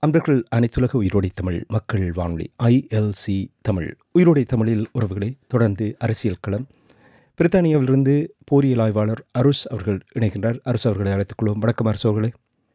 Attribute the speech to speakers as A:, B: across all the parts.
A: அன்பர்கள் அனைத்துலக உயிரோடை தமிழ் மக்கள் வானொலி ஐஎல்சி தமிழ் உயிரோடை தமிழில் உறவுகளை தொடர்ந்து அரசியல் களம் பிரித்தானியாவிலிருந்து போரியல் ஆய்வாளர் அருஷ் அவர்கள் இணைகின்றார் அருஷ் அவர்களை அழைத்துக் கொள்வோம் வணக்கம் அருஷ் அவர்களே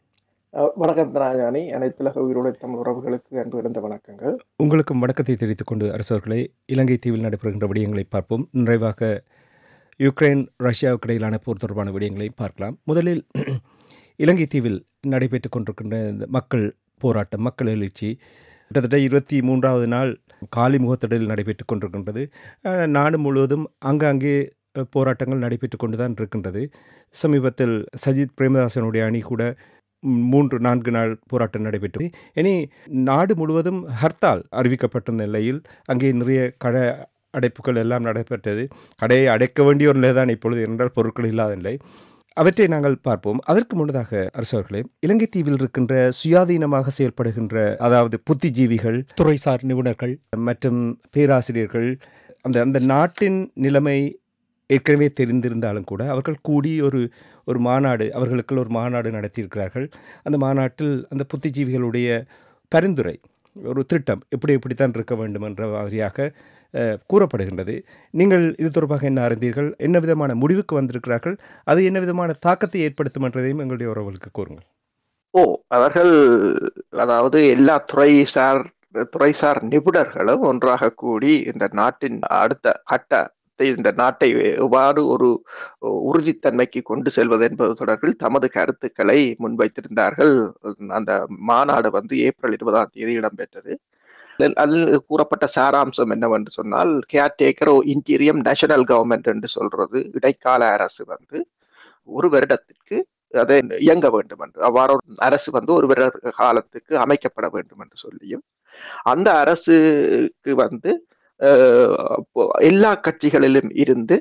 B: அஹ் வணக்கம் ராஜானி அனைத்துலக உயிரோட தமிழ் உறவுகளுக்கு அன்பு இருந்த வணக்கங்கள்
A: உங்களுக்கும் வணக்கத்தை தெரிவித்துக் கொண்டு அரசு அவர்களே இலங்கை தீவில் நடைபெறுகின்ற விடயங்களை பார்ப்போம் நிறைவாக யுக்ரைன் ரஷ்யாவுக்கு இடையிலான போர் தொடர்பான விடயங்களை பார்க்கலாம் முதலில் இலங்கை தீவில் நடைபெற்றுக் கொண்டிருக்கின்ற இந்த மக்கள் போராட்டம் மக்கள் எழுச்சி கிட்டத்தட்ட இருபத்தி மூன்றாவது நாள் காலி முகத்தடலில் நடைபெற்றுக் கொண்டிருக்கின்றது அஹ், நாடு முழுவதும் அங்கங்கே அஹ், போராட்டங்கள் நடைபெற்றுக் கொண்டு தான் இருக்கின்றது சமீபத்தில் சஜித் பிரேமதாசனுடைய அணி கூட ம், மூன்று நான்கு நாள் போராட்டம் நடைபெற்றது இனி நாடு முழுவதும் ஹர்த்தால் அறிவிக்கப்பட்டிருந்த நிலையில் அங்கே நிறைய கடை அடைப்புகள் எல்லாம் நடைபெற்றது கடையை அடைக்க வேண்டிய ஒரு நிலை தான் இப்பொழுது என்றால் பொருட்கள் இல்லாத நிலை அவற்றை நாங்கள் பார்ப்போம் அதற்கு முன்னதாக அரசர்களே இலங்கை தீவில் இருக்கின்ற சுயாதீனமாக செயல்படுகின்ற அதாவது புத்திஜீவிகள் துறைசார் நிபுணர்கள் மற்றும் பேராசிரியர்கள் அந்த அந்த நாட்டின் நிலைமை ஏற்கனவே தெரிந்திருந்தாலும் கூட அவர்கள் கூடி ஒரு ஒரு மாநாடு அவர்களுக்குள் ஒரு மாநாடு நடத்தியிருக்கிறார்கள் அந்த மாநாட்டில் அந்த புத்திஜீவிகளுடைய பரிந்துரை ஒரு திட்டம் எப்படி எப்படித்தான் இருக்க வேண்டும் என்ற மாதிரியாக அஹ், கூறப்படுகின்றது நீங்கள் இது தொடர்பாக என்ன அறிந்தீர்கள் என்ன விதமான முடிவுக்கு வந்திருக்கிறார்கள் அது என்ன விதமான தாக்கத்தை ஏற்படுத்தும் என்றதையும் எங்களுடைய உறவுகளுக்கு கூறுங்கள்
B: ஓ அவர்கள் அதாவது எல்லா துறைசார் துறைசார் நிபுணர்களும் ஒன்றாக கூடி இந்த நாட்டின் அடுத்த கட்டத்தை இந்த நாட்டை எவ்வாறு ஒரு உறுதித்தன்மைக்கு கொண்டு செல்வது என்பது தொடர்பில் தமது கருத்துக்களை முன்வைத்திருந்தார்கள் அந்த மாநாடு வந்து ஏப்ரல் இருபதாம் தேதி இடம்பெற்றது அதில் அதில் கூறப்பட்ட சாராம்சம் என்னவென்று சொன்னால் கேர்டேக்கர் இன்டீரியம் நேஷனல் கவர்மெண்ட் என்று சொல்றது இடைக்கால அரசு வந்து ஒரு வருடத்திற்கு அதை இயங்க வேண்டும் என்று அவ்வாறு ஒரு அரசு வந்து ஒரு வருட காலத்துக்கு அமைக்கப்பட வேண்டும் என்று சொல்லியும் அந்த அரசுக்கு வந்து அஹ், அப்போ எல்லா கட்சிகளிலும் இருந்து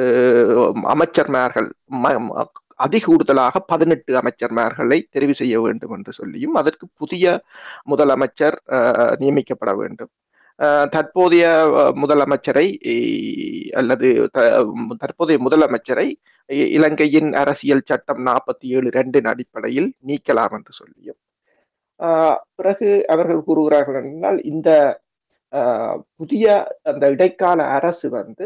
B: அஹ், அமைச்சர்மார்கள் ம- ம- அதி கூடுதலாக பதினெட்டு அமைச்சர்மார்களை தெரிவு செய்ய வேண்டும் என்று சொல்லியும் அதற்கு புதிய முதலமைச்சர் அஹ், நியமிக்கப்பட வேண்டும் அஹ், தற்போதைய அஹ், முதலமைச்சரை இ- அல்லது த- தற்போதைய முதலமைச்சரை இ- இலங்கையின் அரசியல் சட்டம் நாற்பத்தி ஏழு ரெண்டின் அடிப்படையில் நீக்கலாம் என்று சொல்லியும் ஆஹ் பிறகு அவர்கள் கூறுகிறார்கள் என்றால் இந்த ஆஹ் புதிய அந்த இடைக்கால அரசு வந்து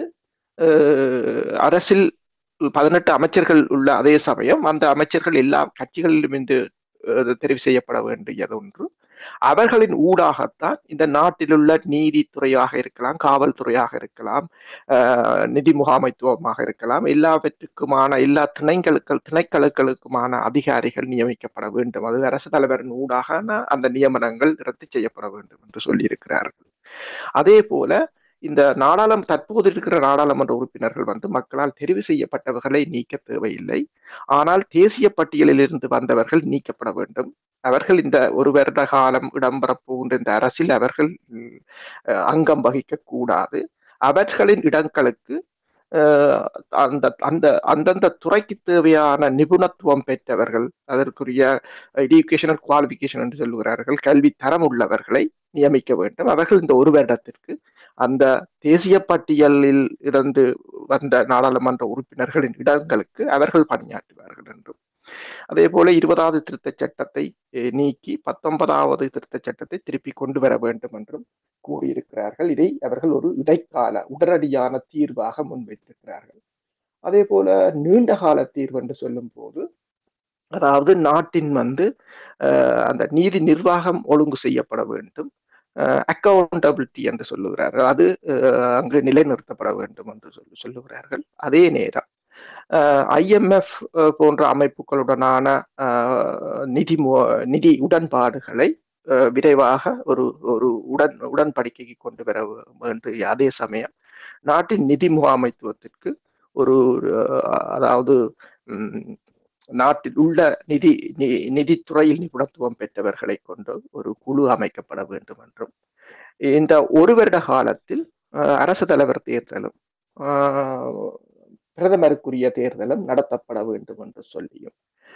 B: ஆஹ் அரசில் பதினெட்டு அமைச்சர்கள் உள்ள அதே சமயம் அந்த அமைச்சர்கள் எல்லா கட்சிகளிலுமிருந்து ஆஹ் தெரிவு செய்யப்பட வேண்டியது ஒன்று அவர்களின் ஊடாகத்தான் இந்த நாட்டிலுள்ள நீதித்துறையாக இருக்கலாம் காவல்துறையாக இருக்கலாம் ஆஹ் நிதி முகாமைத்துவமாக இருக்கலாம் எல்லாவற்றுக்குமான எல்லா திணைங்களுக்கு திணைக்களுக்களுக்குமான அதிகாரிகள் நியமிக்கப்பட வேண்டும் அது அரசு தலைவரின் ஊடாக அந்த நியமனங்கள் ரத்து செய்யப்பட வேண்டும் என்று சொல்லியிருக்கிறார்கள் அதே போல இந்த நாடாளும் தற்போது இருக்கிற நாடாளுமன்ற உறுப்பினர்கள் வந்து மக்களால் தெரிவு செய்யப்பட்டவர்களை நீக்க தேவையில்லை ஆனால் தேசிய பட்டியலில் இருந்து வந்தவர்கள் நீக்கப்பட வேண்டும் அவர்கள் இந்த ஒரு வருட காலம் இடம்பெறப் போகின்ற இந்த அரசில் அவர்கள் ம், அஹ், அங்கம் வகிக்க கூடாது அவர்களின் இடங்களுக்கு அஹ், அந்த அந்த அந்தந்த துறைக்கு தேவையான நிபுணத்துவம் பெற்றவர்கள் அதற்குரிய எஜுகேஷனல் குவாலிஃபிகேஷன் என்று சொல்லுகிறார்கள் கல்வி தரம் உள்ளவர்களை நியமிக்க வேண்டும் அவர்கள் இந்த ஒரு வருடத்திற்கு அந்த தேசிய பட்டியலில் இருந்து வந்த நாடாளுமன்ற உறுப்பினர்களின் இடங்களுக்கு அவர்கள் பணியாற்றுவார்கள் என்றும் அதே போல இருபதாவது திருத்தச் சட்டத்தை அஹ், நீக்கி பத்தொன்பதாவது திருத்தச் சட்டத்தை திருப்பி கொண்டு வர வேண்டும் என்றும் கூறியிருக்கிறார்கள் இதை அவர்கள் ஒரு இடைக்கால உடனடியான தீர்வாக முன்வைத்திருக்கிறார்கள் அதே போல நீண்ட கால தீர்வு என்று சொல்லும் போது அதாவது நாட்டின் வந்து அஹ், அந்த நீதி நிர்வாகம் ஒழுங்கு செய்யப்பட வேண்டும் அக்கௌண்டபிலிட்டி என்று சொல்லுகிறார்கள் அது அஹ், அங்கு நிலைநிறுத்தப்பட வேண்டும் என்று சொல்லி சொல்லுகிறார்கள் அதே நேரம் ஐஎம்எஃப் போன்ற அமைப்புகளுடனான அஹ், நிதி மு- நிதி உடன்பாடுகளை அஹ், விரைவாக ஒரு ஒரு உடன் உடன்படிக்கைக்கு கொண்டு வர வேண்டும் அதே சமயம் நாட்டின் நிதி முகாமைத்துவத்திற்கு ஒரு அஹ், அதாவது ம், நாட்டில் உள்ள நிதி நி- நிதித்துறையில் நிபுணத்துவம் பெற்றவர்களை கொண்டு ஒரு குழு அமைக்கப்பட வேண்டும் என்றும் இந்த ஒரு வருட காலத்தில் அஹ், அரசு தலைவர் தேர்தலும் அஹ், பிரதமருக்குரிய தேர்தலும் நடத்தப்பட வேண்டும் என்று சொல்லியும்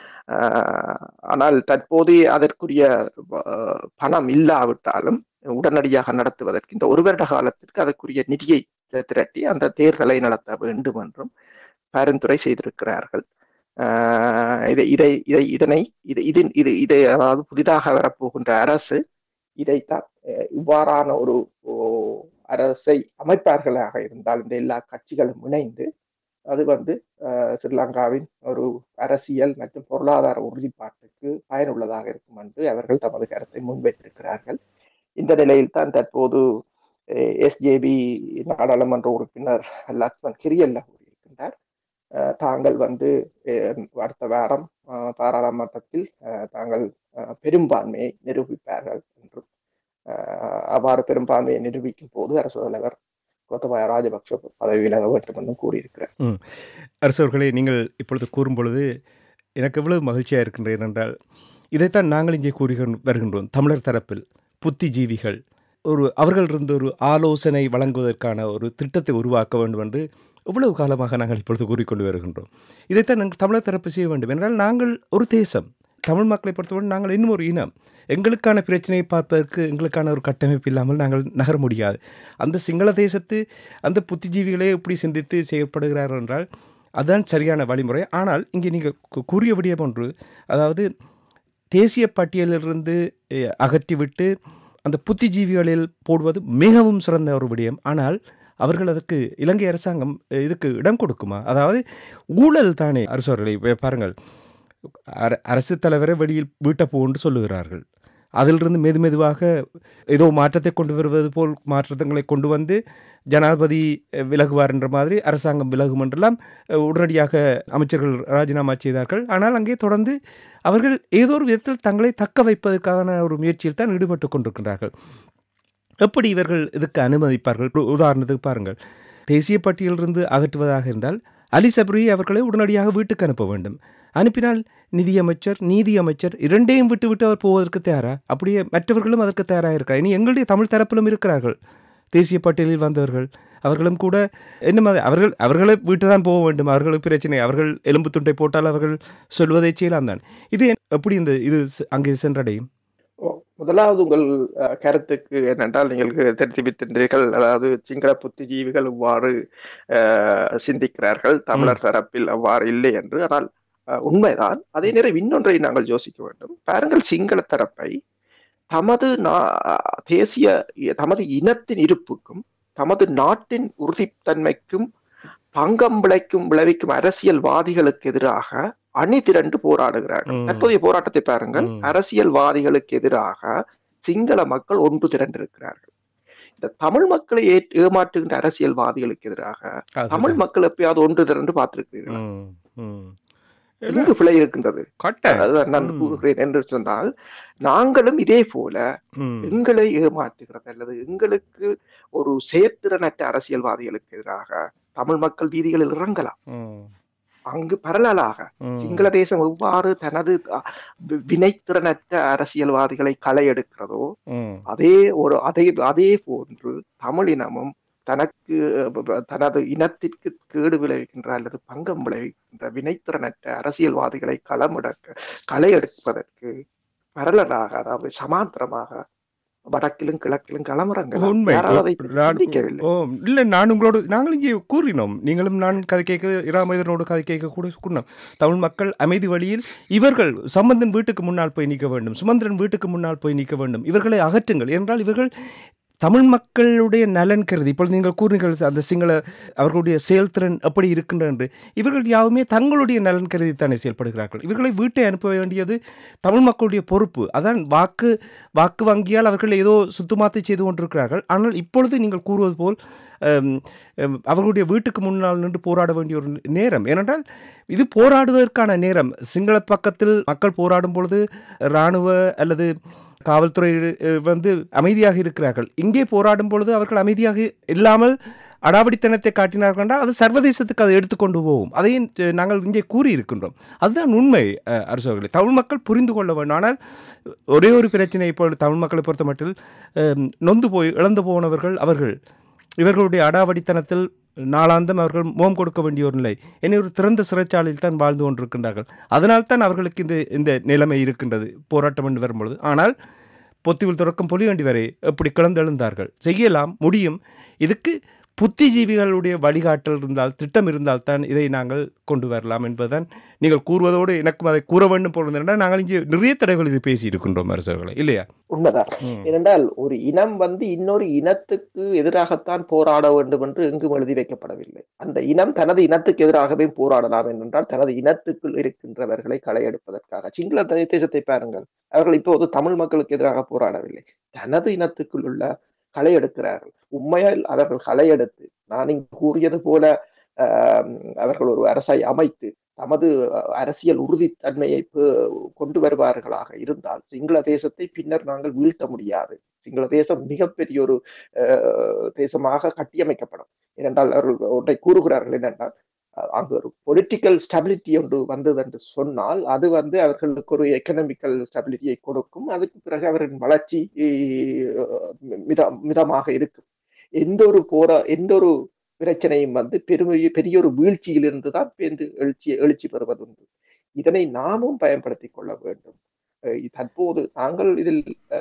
B: ஆஹ், ஆனால் தற்போது அதற்குரிய அஹ், பணம் இல்லாவிட்டாலும் உடனடியாக நடத்துவதற்கு இந்த ஒரு வருட காலத்திற்கு அதற்குரிய நிதியை திரட்டி அந்த தேர்தலை நடத்த வேண்டும் என்றும் பரிந்துரை செய்திருக்கிறார்கள் ஆஹ் இதை இதை இதை இதனை இது இது இது இதை அதாவது புதிதாக வரப்போகின்ற அரசு இதைத்தான் அஹ் இவ்வாறான ஒரு ஓ, அரசை அமைப்பார்களாக இருந்தால் இந்த எல்லா கட்சிகளும் இணைந்து அது வந்து அஹ், ஸ்ரீலங்காவின் ஒரு அரசியல் மற்றும் பொருளாதார உறுதிப்பாட்டுக்கு பயனுள்ளதாக இருக்கும் என்று அவர்கள் தமது கருத்தை முன்வைத்திருக்கிறார்கள் இந்த நிலையில் தான் தற்போது எஸ்ஜேபி நாடாளுமன்ற உறுப்பினர் லக்ஷ்மண் கிரியல்ல கூறியிருக்கின்றார் அஹ், தாங்கள் வந்து அஹ், அடுத்த வாரம் அஹ், பாராளுமன்றத்தில் அஹ், தாங்கள் அஹ், பெரும்பான்மையை நிரூபிப்பார்கள் என்றும் அஹ், அவ்வாறு பெரும்பான்மையை நிரூபிக்கும் போது அரசு தலைவர் கோத்தபாய ராஜபக்ஷ பதவி விலக வேண்டும் என்றும் கூறியிருக்கிறார்
A: அரசவர்களே நீங்கள் இப்பொழுது கூறும் பொழுது எனக்கு எவ்வளவு மகிழ்ச்சியாக இருக்கின்றேன் என்றால் இதைத்தான் நாங்கள் இங்கே கூறி வருகின்றோம் தமிழர் தரப்பில் புத்திஜீவிகள் ஒரு அவர்களிருந்து ஒரு ஆலோசனை வழங்குவதற்கான ஒரு திட்டத்தை உருவாக்க வேண்டும் என்று எவ்வளவு காலமாக நாங்கள் இப்பொழுது கூறிக்கொண்டு வருகின்றோம் இதைத்தான் நாங்கள் தமிழர் தரப்பு செய்ய வேண்டும் என்றால் நாங்கள் ஒரு தேசம் தமிழ் மக்களை பொறுத்தவரை நாங்கள் இன்னும் ஒரு இனம் எங்களுக்கான பிரச்சனையை பார்ப்பதற்கு எங்களுக்கான ஒரு கட்டமைப்பு இல்லாமல் நாங்கள் நகர முடியாது அந்த சிங்கள தேசத்து அந்த புத்திஜீவிகளே இப்படி சிந்தித்து செய்யப்படுகிறார்கள் என்றால் அதுதான் சரியான வழிமுறை ஆனால் இங்கே நீங்கள் கூ- கூறிய விடயம் ஒன்று அதாவது தேசிய பட்டியலிலிருந்து அஹ், அகற்றிவிட்டு அந்த புத்திஜீவிகளில் போடுவது மிகவும் சிறந்த ஒரு விடயம் ஆனால் அவர்கள் அதற்கு இலங்கை அரசாங்கம் அஹ், இதுக்கு இடம் கொடுக்குமா அதாவது ஊழல் தானே அரசவர்களை இப்ப பாருங்கள் அர- அரசு தலைவரை வெளியில் வீட்டை போன்று சொல்லுகிறார்கள் அதிலிருந்து மெது மெதுவாக ஏதோ மாற்றத்தை கொண்டு வருவது போல் மாற்றங்களை கொண்டு வந்து ஜனாதிபதி அஹ், விலகுவார் என்ற மாதிரி அரசாங்கம் விலகும் என்றெல்லாம் அஹ், உடனடியாக அமைச்சர்கள் ராஜினாமா செய்தார்கள் ஆனால் அங்கே தொடர்ந்து அவர்கள் ஏதோ ஒரு விதத்தில் தங்களை தக்க வைப்பதற்கான ஒரு முயற்சியில் தான் ஈடுபட்டு கொண்டிருக்கின்றார்கள் எப்படி இவர்கள் இதுக்கு அனுமதிப்பார்கள் ஒரு உதாரணத்துக்கு பாருங்கள் தேசிய பட்டியலிருந்து அகற்றுவதாக இருந்தால் அலி சப்ரி அவர்களை உடனடியாக வீட்டுக்கு அனுப்ப வேண்டும் அனுப்பினால் நிதியமைச்சர் நீதி அமைச்சர் இரண்டையும் விட்டு விட்டு அவர் போவதற்கு தயாரா அப்படியே மற்றவர்களும் அதற்கு தயாராக இருக்கிறார் இனி எங்களுடைய தமிழ் தரப்பிலும் இருக்கிறார்கள் தேசிய பட்டியலில் வந்தவர்கள் அவர்களும் கூட என்ன மாதிரி அவர்கள் அவர்களை வீட்டு தான் போக வேண்டும் அவர்களுக்கு பிரச்சனை அவர்கள் எலும்பு துண்டை போட்டால் அவர்கள் சொல்வதை செய்யலாம் தான் இது எப்படி இந்த இது செ- அங்கே சென்றடையும்
B: ஓ, முதலாவது உங்கள் அஹ், கருத்துக்கு என்னென்றால் நீங்கள் தெரிவித்திருந்தீர்கள் அதாவது சிங்கள புத்திஜீவிகள் இவ்வாறு அஹ், சிந்திக்கிறார்கள் தமிழர் தரப்பில் அவ்வாறு இல்லை என்று ஆனால் அஹ், உண்மைதான் அதே நேரம் இன்னொன்றை நாங்கள் யோசிக்க வேண்டும் பாருங்கள் சிங்கள தரப்பை தமது நா- தேசிய தமது இனத்தின் இருப்புக்கும் தமது நாட்டின் உறுதித்தன்மைக்கும் பங்கம் விளைக்கும் விளைவிக்கும் அரசியல்வாதிகளுக்கு எதிராக அணி திரண்டு போராடுகிறார்கள்
A: ம்.
B: தற்போதைய போராட்டத்தை பாருங்கள்
A: ம்.
B: அரசியல்வாதிகளுக்கு எதிராக சிங்கள மக்கள் ஒன்று திரண்டிருக்கிறார்கள் இந்த தமிழ் மக்களை ஏ- ஏமாற்றுகின்ற அரசியல்வாதிகளுக்கு எதிராக தமிழ் மக்கள் எப்பயாவது ஒன்று திரண்டு பார்த்திருக்கிறீர்கள்
A: ம், ம்.
B: எங்கு பிழை இருக்கின்றது
A: கட்ட
B: அதுதான் நான்
A: ம்.
B: கூறுகிறேன் என்று சொன்னால் நாங்களும் இதே போல
A: ம்,
B: எங்களை ஏமாற்றுகிறது அல்லது எங்களுக்கு ஒரு செயற்திறனற்ற அரசியல்வாதிகளுக்கு எதிராக தமிழ் மக்கள் வீதிகளில் இறங்கலாம்
A: ம்,
B: அங்கு பரலலாக
A: ம்.
B: சிங்கள தேசம் எவ்வாறு தனது அ, வி- வினைத்திறனற்ற அரசியல்வாதிகளை களை எடுக்கிறதோ
A: ம்,
B: அதே ஒரு அதே அதே போன்று தமிழ் இனமும் தனக்கு அ, ப- ப- தனது இனத்திற்கு கேடு விளைவிக்கின்ற அல்லது பங்கம் விளைவிக்கின்ற வினைத்திறனற்ற அரசியல்வாதிகளை களமெடுக்க களை எடுப்பதற்கு பரலலாக அதாவது சமாந்திரமாக வடக்கிலும் கிழக்கிலும் களமிறங்க
A: உண்மை
B: யாராவது அதை
A: நான்-
B: சிந்திக்கவில்லை
A: ஓ இல்லை நான் உங்களோடு நாங்கள் இங்கே கூறினோம் நீங்களும் நான் கதை கேட்க இராமேதனோடு கதை கேட்க கூட கூறினோம் தமிழ் மக்கள் அமைதி வழியில் இவர்கள் சம்பந்தன் வீட்டுக்கு முன்னால் போய் நிற்க வேண்டும் சுமந்திரன் வீட்டுக்கு முன்னால் போய் நிற்க வேண்டும் இவர்களை அகற்றுங்கள் என்றால் இவர்கள் தமிழ் மக்களுடைய நலன் கருதி இப்பொழுது நீங்கள் கூறுங்கள் அந்த சிங்கள அவர்களுடைய செயல்திறன் எப்படி இருக்கின்றது என்று இவர்கள் யாவுமே தங்களுடைய நலன் கருதி தானே செயல்படுகிறார்கள் இவர்களை வீட்டை அனுப்ப வேண்டியது தமிழ் மக்களுடைய பொறுப்பு அதான் வாக்கு வாக்கு வங்கியால் அவர்கள் ஏதோ சுத்தமாத்தை செய்து கொண்டிருக்கிறார்கள் ஆனால் இப்பொழுது நீங்கள் கூறுவது போல் அம், அம், அவர்களுடைய வீட்டுக்கு முன்னால் நின்று போராட வேண்டிய ஒரு நேரம் ஏனென்றால் இது போராடுவதற்கான நேரம் சிங்கள பக்கத்தில் மக்கள் போராடும் பொழுது இராணுவ அல்லது காவல்துறை அஹ், வந்து அமைதியாக இருக்கிறார்கள் இங்கே போராடும் பொழுது அவர்கள் அமைதியாக இல்லாமல் அடாவடித்தனத்தை காட்டினார்கள் என்றால் அது சர்வதேசத்துக்கு அதை எடுத்துக்கொண்டு போகும் அதையும் அஹ், நாங்கள் இங்கே கூறியிருக்கின்றோம் அதுதான் உண்மை அஹ், அரசவர்களே தமிழ் மக்கள் புரிந்து கொள்ள வேண்டும் ஆனால் ஒரே ஒரு பிரச்சனை இப்போ தமிழ் மக்களை பொறுத்த மட்டில் அஹ், நொந்து போய் இழந்து போனவர்கள் அவர்கள் இவர்களுடைய அடாவடித்தனத்தில் நாளாந்தம் அவர்கள் முகம் கொடுக்க வேண்டிய ஒரு நிலை என்னை ஒரு திறந்த சிறைச்சாலையில் தான் வாழ்ந்து கொண்டிருக்கின்றார்கள் அதனால் தான் அவர்களுக்கு இந்த இந்த நிலைமை இருக்கின்றது போராட்டம் என்று வரும்பொழுது ஆனால் பொத்துவில் துறக்கும் பொலிவண்டி வரை எப்படி கிளந்தெழுந்தார்கள் செய்யலாம் முடியும் இதுக்கு புத்திஜீவிகளுடைய வழிகாட்டல் இருந்தால் திட்டம் இருந்தால் தான் இதை நாங்கள் கொண்டு வரலாம் என்பதுதான் நீங்கள் கூறுவதோடு எனக்கும் அதை கூற வேண்டும் போல் இருந்தால் நாங்கள் இங்கே நிறைய தடவைகள் இது பேசி இருக்கின்றோம் அரசர்களை இல்லையா
B: உண்மைதான்
A: ம்.
B: ஏனென்றால் ஒரு இனம் வந்து இன்னொரு இனத்துக்கு எதிராகத்தான் போராட வேண்டும் என்று எங்கும் எழுதி வைக்கப்படவில்லை அந்த இனம் தனது இனத்துக்கு எதிராகவே போராடலாம் என்றால் தனது இனத்துக்குள் இருக்கின்றவர்களை களையெடுப்பதற்காக சிங்கள தே- தேசத்தை பாருங்கள் அவர்கள் இப்போது தமிழ் மக்களுக்கு எதிராக போராடவில்லை தனது இனத்துக்குள் உள்ள களை எடுக்கிறார்கள் உண்மையால் அவர்கள் களை எடுத்து நான் இங்கு கூறியது போல ஆஹ், அவர்கள் ஒரு அரசை அமைத்து தமது அஹ், அரசியல் உறுதித்தன்மையை பு- கொண்டு வருவார்களாக இருந்தால் சிங்கள தேசத்தை பின்னர் நாங்கள் வீழ்த்த முடியாது சிங்கள தேசம் மிகப்பெரிய ஒரு அஹ், தேசமாக கட்டியமைக்கப்படும் ஏனென்றால் அவர்கள் ஒன்றை கூறுகிறார்கள் என்னென்றால் அஹ், அங்கு ஒரு பொலிட்டிக்கல் ஸ்டெபிலிட்டி ஒன்று வந்தது என்று சொன்னால் அது வந்து அவர்களுக்கு ஒரு எக்கனாமிக்கல் ஸ்டெபிலிட்டியை கொடுக்கும் அதுக்கு பிறகு அவரின் வளர்ச்சி அஹ், மித மிதமாக இருக்கும் எந்த ஒரு போரா எந்த ஒரு பிரச்சனையும் வந்து பெருமைய பெரிய ஒரு வீழ்ச்சியிலிருந்து தான் பேர்ந்து எழுச்சி எழுச்சி பெறுவதுண்டு இதனை நாமும் பயன்படுத்திக் கொள்ள வேண்டும் அஹ் தற்போது நாங்கள் இதில்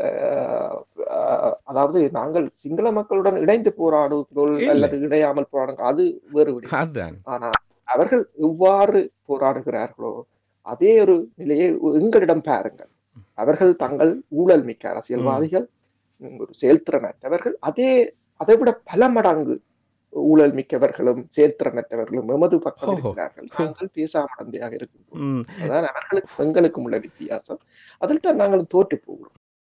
B: அஹ், அஹ், அதாவது நாங்கள் சிங்கள மக்களுடன் இணைந்து போராடுதல்
A: இல்லை.
B: அல்லது இணையாமல் போராடுங்கள் அது வேறு விடயம்
A: அதுதான்
B: ஆனால் அவர்கள் எவ்வாறு போராடுகிறார்களோ அதே ஒரு நிலையை எங்களிடம் பாருங்கள் அவர்கள் தங்கள் ஊழல் மிக்க அரசியல்வாதிகள் உம், ஒரு செயல்திறனற்றவர்கள் அதே அதை விட பல மடங்கு ஊழல் மிக்கவர்களும் செயல்திறனற்றவர்களும் எமது பக்கம்
A: ஓஹோ.
B: இருக்கிறார்கள் நாங்கள் பேசாமடந்தையாக இருக்கின்றோம்
A: ம்.
B: அதான் அவர்களுக்கும் எங்களுக்கும் உள்ள வித்தியாசம் அதில் தான் நாங்கள் தோற்று போகிறோம்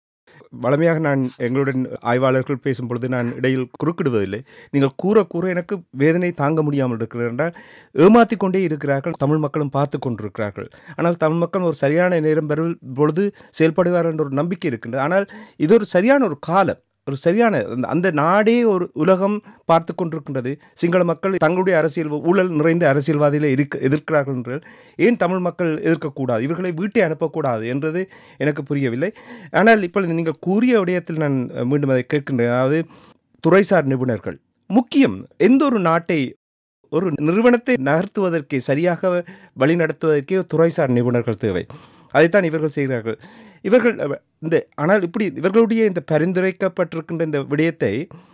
A: வளமையாக நான் எங்களுடன் ஆய்வாளர்கள் பேசும் பொழுது நான் இடையில் குறுக்கிடுவதில்லை நீங்கள் கூற கூற எனக்கு வேதனை தாங்க முடியாமல் இருக்கிறது என்றால் ஏமாற்றிக் கொண்டே இருக்கிறார்கள் தமிழ் மக்களும் பார்த்து கொண்டிருக்கிறார்கள் ஆனால் தமிழ் மக்கள் ஒரு சரியான நேரம் வரும் பொழுது செயல்படுவார் என்ற ஒரு நம்பிக்கை இருக்கின்றது ஆனால் இது ஒரு சரியான ஒரு காலம் ஒரு சரியான அந்த- அந்த நாடே ஒரு உலகம் பார்த்து கொண்டிருக்கின்றது சிங்கள மக்கள் தங்களுடைய அரசியல் ஊழல் நிறைந்த அரசியல்வாதிகளை இருக்க எதிர்க்கிறார்கள் என்று ஏன் தமிழ் மக்கள் எதிர்க்கக்கூடாது இவர்களை வீட்டை அனுப்பக்கூடாது என்றது எனக்கு புரியவில்லை ஆனால் இப்பொழுது நீங்கள் கூறிய விடயத்தில் நான் அஹ், மீண்டும் அதை கேட்கின்றேன் அதாவது துறைசார் நிபுணர்கள் முக்கியம் எந்த ஒரு நாட்டை ஒரு நிறுவனத்தை நகர்த்துவதற்கே சரியாக வழிநடத்துவதற்கே துறைசார் நிபுணர்கள் தேவை அதைத்தான் இவர்கள் செய்கிறார்கள் இவர்கள் அஹ், இந்த ஆனால் இப்படி இவர்களுடைய இந்த பரிந்துரைக்கப்பட்டிருக்கின்ற இந்த விடயத்தை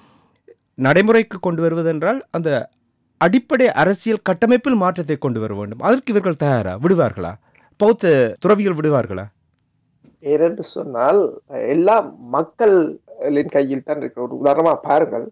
A: நடைமுறைக்கு கொண்டு வருவதென்றால் அந்த அடிப்படை அரசியல் கட்டமைப்பில் மாற்றத்தை கொண்டு வர வேண்டும் அதற்கு இவர்கள் தயாரா விடுவார்களா பௌத்த துறவிகள் விடுவார்களா
B: ஏனென்று சொன்னால் அஹ், எல்லா மக்களின் கையில் தான் இருக்கிற ஒரு உதாரணமா பாருங்கள்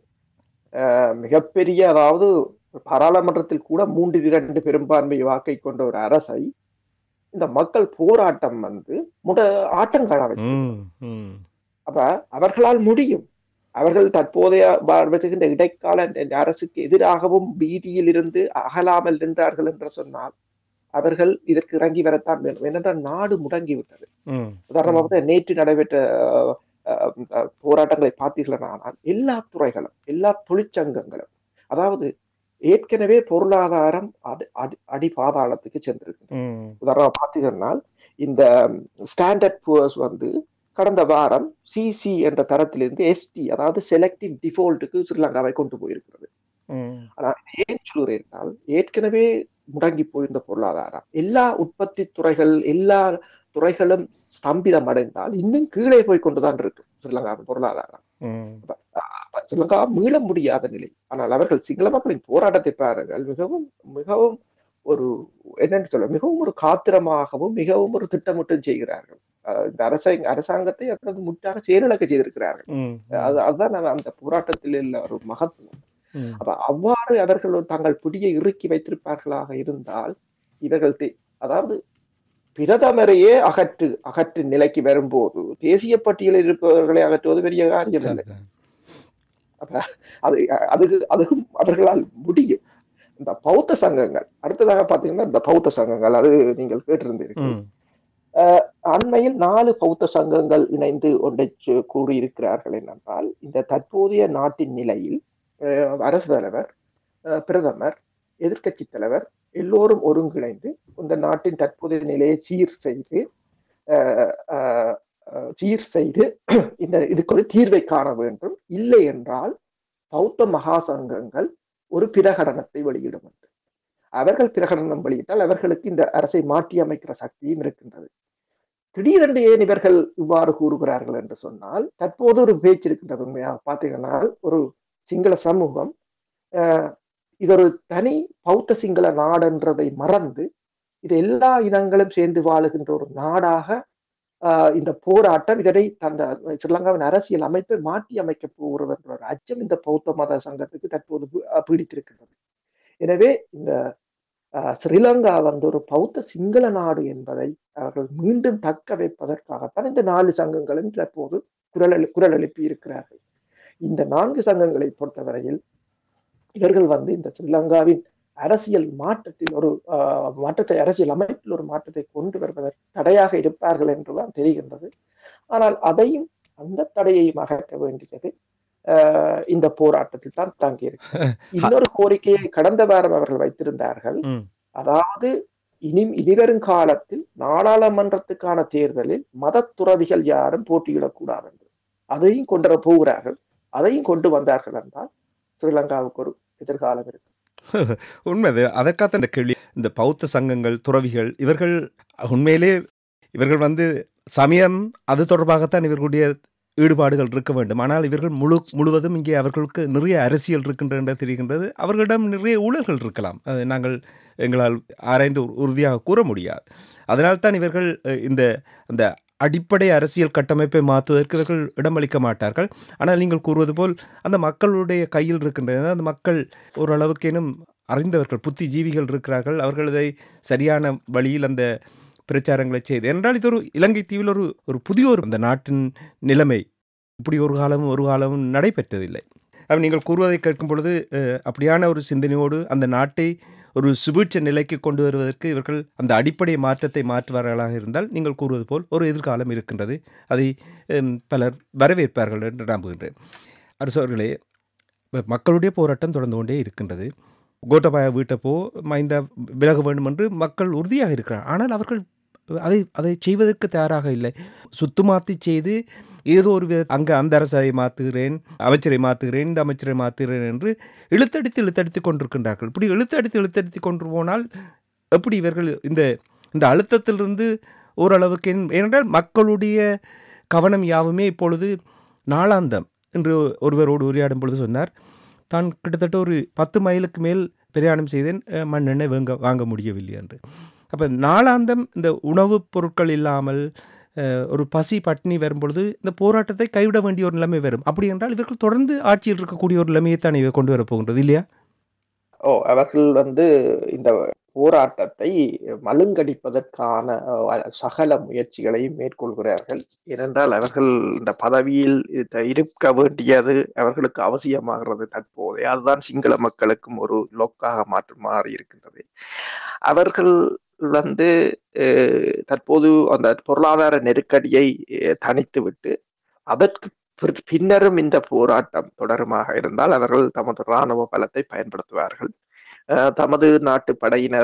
B: அஹ், மிகப்பெரிய அதாவது பாராளுமன்றத்தில் கூட மூன்றில் இரண்டு பெரும்பான்மை வாக்கை கொண்ட ஒரு அரசை இந்த மக்கள் போராட்டம் வந்து முட ஆட்டம் காண வைக்கும்
A: ம், ம்.
B: அப்ப அவர்களால் முடியும் அவர்கள் தற்போதைய வருகின்ற இடைக்கால இந்த அரசுக்கு எதிராகவும் பீதியில் இருந்து அகலாமல் நின்றார்கள் என்று சொன்னால் அவர்கள் இதற்கு இறங்கி வரத்தான் வேண்டும் ஏனென்றால் நாடு முடங்கி விட்டது
A: ம்.
B: உதாரணமாக நேற்று நடைபெற்ற அஹ், அஹ், அஹ், போராட்டங்களை பார்த்தீர்களானால் எல்லா துறைகளும் எல்லா தொழிற்சங்கங்களும் அதாவது ஏற்கனவே பொருளாதாரம் அடி அடி அடி பாதாளத்துக்கு சென்றிருக்கு
A: ம்.
B: உதாரணமா பார்த்தீங்கன்னா இந்த ஸ்டாண்டர்ட் புவர்ஸ் வந்து கடந்த வாரம் சிசி என்ற தரத்திலிருந்து எஸ்டி அதாவது செலக்டிவ் டிஃபால்ட்டுக்கு ஸ்ரீலங்காவை கொண்டு போயிருக்கிறது
A: ம்.
B: ஏன் சொல்லுறேன் என்றால் ஏற்கனவே முடங்கி போயிருந்த பொருளாதாரம் எல்லா உற்பத்தி துறைகள் எல்லா துறைகளும் ஸ்தம்பிதம் அடைந்தால் இன்னும் கீழே போய் கொண்டுதான் இருக்கு ஸ்ரீலங்காவின் பொருளாதாரம்
A: ம்.
B: அப்ப ஸ்ரீலங்கா மீள முடியாத நிலை ஆனால் அவர்கள் சிங்கள மக்களின் போராட்டத்தை பாருங்கள் மிகவும் மிகவும் ஒரு என்னன்னு சொல்ல மிகவும் ஒரு காத்திரமாகவும் மிகவும் ஒரு திட்டமிட்டும் செய்கிறார்கள் அஹ் இந்த அரச அரசாங்கத்தை அதற்கு முற்றாக செயலிழக்க செய்திருக்கிறார்கள்
A: ம்.
B: அது அதுதான் நம்ம அந்த போராட்டத்தில் உள்ள ஒரு மகத்துவம்
A: ம்.
B: அப்ப அவ்வாறு அவர்கள் ஒரு தங்கள் பிடியை இறுக்கி வைத்திருப்பார்களாக இருந்தால் இவர்கள் தே- அதாவது பிரதமரையே அகற்று அகற்று நிலைக்கு வரும்போது தேசிய பட்டியலில் இருப்பவர்களை அகற்றுவது பெரிய காரியம் இல்லை
A: அதுதான்.
B: அது அதுக்கு அதுக்கும் அவர்களால் முடியும் இந்த பௌத்த சங்கங்கள் அடுத்ததாக பாத்தீங்கன்னா இந்த பௌத்த சங்கங்கள் அது நீங்கள் கேட்டிருந்தீர்கள்
A: ம்.
B: அண்மையில் நாலு பௌத்த சங்கங்கள் இணைந்து ஒன்றை சொ- கூறியிருக்கிறார்கள் என்னென்றால் இந்த தற்போதைய நாட்டின் நிலையில் அஹ், அரசு தலைவர் அஹ், பிரதமர் எதிர்க்கட்சி தலைவர் எல்லோரும் ஒருங்கிணைந்து இந்த நாட்டின் தற்போதைய நிலையை சீர் செய்து அஹ், அஹ், அஹ், சீர் செய்து இந்த இதுக்கு ஒரு தீர்வை காண வேண்டும் இல்லை என்றால் பௌத்த மகா சங்கங்கள் ஒரு பிரகடனத்தை வெளியிடும் என்று அவர்கள் பிரகடனம் வெளியிட்டால் அவர்களுக்கு இந்த அரசை மாற்றி அமைக்கிற சக்தியும் இருக்கின்றது திடீரென்று ஏன் இவர்கள் இவ்வாறு கூறுகிறார்கள் என்று சொன்னால் தற்போது ஒரு பேச்சு இருக்கின்றது உண்மையாக பார்த்தீங்கன்னா ஒரு சிங்கள சமூகம் இது ஒரு தனி பௌத்த சிங்கள நாடுன்றதை மறந்து இது எல்லா இனங்களும் சேர்ந்து வாழுகின்ற ஒரு நாடாக இந்த போராட்டம் இதனை அந்த ஸ்ரீலங்காவின் அரசியல் அமைப்பை மாற்றி அமைக்க போகிறது என்ற ஒரு அச்சம் இந்த பௌத்த மத சங்கத்துக்கு தற்போது பீடித்திருக்கிறது எனவே இந்த ஸ்ரீலங்கா வந்து ஒரு பௌத்த சிங்கள நாடு என்பதை அவர்கள் மீண்டும் தக்க வைப்பதற்காகத்தான் இந்த நாலு சங்கங்களும் தற்போது குரல் குரல் எழுப்பி இருக்கிறார்கள் இந்த நான்கு சங்கங்களை பொறுத்தவரையில் இவர்கள் வந்து இந்த ஸ்ரீலங்காவின் அரசியல் மாற்றத்தில் ஒரு மாற்றத்தை அரசியல் அமைப்பில் ஒரு மாற்றத்தை கொண்டு வருவதற்கு தடையாக இருப்பார்கள் என்றுதான் தெரிகின்றது ஆனால் அதையும் அந்த தடையையும் அகற்ற வேண்டியது இந்த போராட்டத்தில் தான் தங்கியிருக்கு இன்னொரு கோரிக்கையை கடந்த வாரம் அவர்கள் வைத்திருந்தார்கள் அதாவது இனி இனிவரும் காலத்தில் நாடாளுமன்றத்துக்கான தேர்தலில் மத துறவிகள் யாரும் போட்டியிடக்கூடாது என்று அதையும் கொண்டு வர போகிறார்கள் அதையும் கொண்டு வந்தார்கள் என்றால் ஸ்ரீலங்காவுக்கு ஒரு எதிர்காலம் இருக்கு
A: உண்மைது அதற்காக இந்த கேள்வி இந்த பௌத்த சங்கங்கள் துறவிகள் இவர்கள் உண்மையிலே இவர்கள் வந்து சமயம் அது தொடர்பாகத்தான் இவர்களுடைய ஈடுபாடுகள் இருக்க வேண்டும் ஆனால் இவர்கள் முழு முழுவதும் இங்கே அவர்களுக்கு நிறைய அரசியல் இருக்கின்றன தெரிகின்றது அவர்களிடம் நிறைய ஊழல்கள் இருக்கலாம் அதை நாங்கள் எங்களால் ஆராய்ந்து உறுதியாக கூற முடியாது அதனால்தான் இவர்கள் இந்த அந்த அடிப்படை அரசியல் கட்டமைப்பை மாற்றுவதற்கு இவர்கள் இடமளிக்க மாட்டார்கள் ஆனால் நீங்கள் கூறுவது போல் அந்த மக்களுடைய கையில் இருக்கின்றன அந்த மக்கள் ஓரளவுக்கேனும் அறிந்தவர்கள் புத்திஜீவிகள் இருக்கிறார்கள் அவர்கள் இதை சரியான வழியில் அந்த பிரச்சாரங்களை செய்து என்றால் இது ஒரு இலங்கை தீவில் ஒரு ஒரு புதிய ஒரு அந்த நாட்டின் நிலைமை இப்படி ஒரு காலமும் ஒரு காலமும் நடைபெற்றதில்லை அப்போ நீங்கள் கூறுவதை கேட்கும் பொழுது அப்படியான ஒரு சிந்தனையோடு அந்த நாட்டை ஒரு சுபீட்ச நிலைக்கு கொண்டு வருவதற்கு இவர்கள் அந்த அடிப்படை மாற்றத்தை மாற்றுவார்களாக இருந்தால் நீங்கள் கூறுவது போல் ஒரு எதிர்காலம் இருக்கின்றது அதை பலர் வரவேற்பார்கள் என்று நம்புகின்றேன் அரசவர்களே மக்களுடைய போராட்டம் தொடர்ந்து கொண்டே இருக்கின்றது கோட்டபாய வீட்டப்போ மைந்த விலக வேண்டும் என்று மக்கள் உறுதியாக இருக்கிறார் ஆனால் அவர்கள் அதை அதை செய்வதற்கு தயாராக இல்லை சுத்துமாத்தி செய்து ஏதோ ஒரு வித அங்கே அந்த அரசை மாற்றுகிறேன் அமைச்சரை மாற்றுகிறேன் இந்த அமைச்சரை மாற்றுகிறேன் என்று இழுத்தடித்து இழுத்தடித்து கொண்டிருக்கின்றார்கள் இப்படி இழுத்தடித்து இழுத்தடித்து கொண்டு போனால் எப்படி இவர்கள் இந்த இந்த அழுத்தத்திலிருந்து ஓரளவுக்கு ஏனென்றால் மக்களுடைய கவனம் யாவுமே இப்பொழுது நாளாந்தம் என்று ஒருவரோடு உரையாடும் பொழுது சொன்னார் தான் கிட்டத்தட்ட ஒரு பத்து மைலுக்கு மேல் பிரயாணம் செய்தேன் மண்ணெண்ணெய் வாங்க வாங்க முடியவில்லை என்று அப்போ நாளாந்தம் இந்த உணவுப் பொருட்கள் இல்லாமல் ஒரு பசி பட்டினி வரும்பொழுது இந்த போராட்டத்தை கைவிட வேண்டிய ஒரு நிலைமை வரும் அப்படி என்றால் இவர்கள் தொடர்ந்து ஆட்சியில் இருக்கக்கூடிய ஒரு நிலைமையை தான் இவை கொண்டு வரப்போகின்றது இல்லையா
B: ஓ அவர்கள் வந்து இந்த போராட்டத்தை மழுங்கடிப்பதற்கான சகல முயற்சிகளையும் மேற்கொள்கிறார்கள் ஏனென்றால் அவர்கள் இந்த பதவியில் இருக்க வேண்டியது அவர்களுக்கு அவசியமாகிறது தற்போதே அதுதான் சிங்கள மக்களுக்கும் ஒரு லொக்காக மாற்று மாறி இருக்கின்றது அவர்கள் வந்து தற்போது அந்த பொருளாதார நெருக்கடியை தனித்து விட்டு அதற்கு பின்னரும் இந்த போராட்டம் தொடருமாக இருந்தால் அவர்கள் தமது இராணுவ பலத்தை பயன்படுத்துவார்கள் தமது நாட்டு படையினர்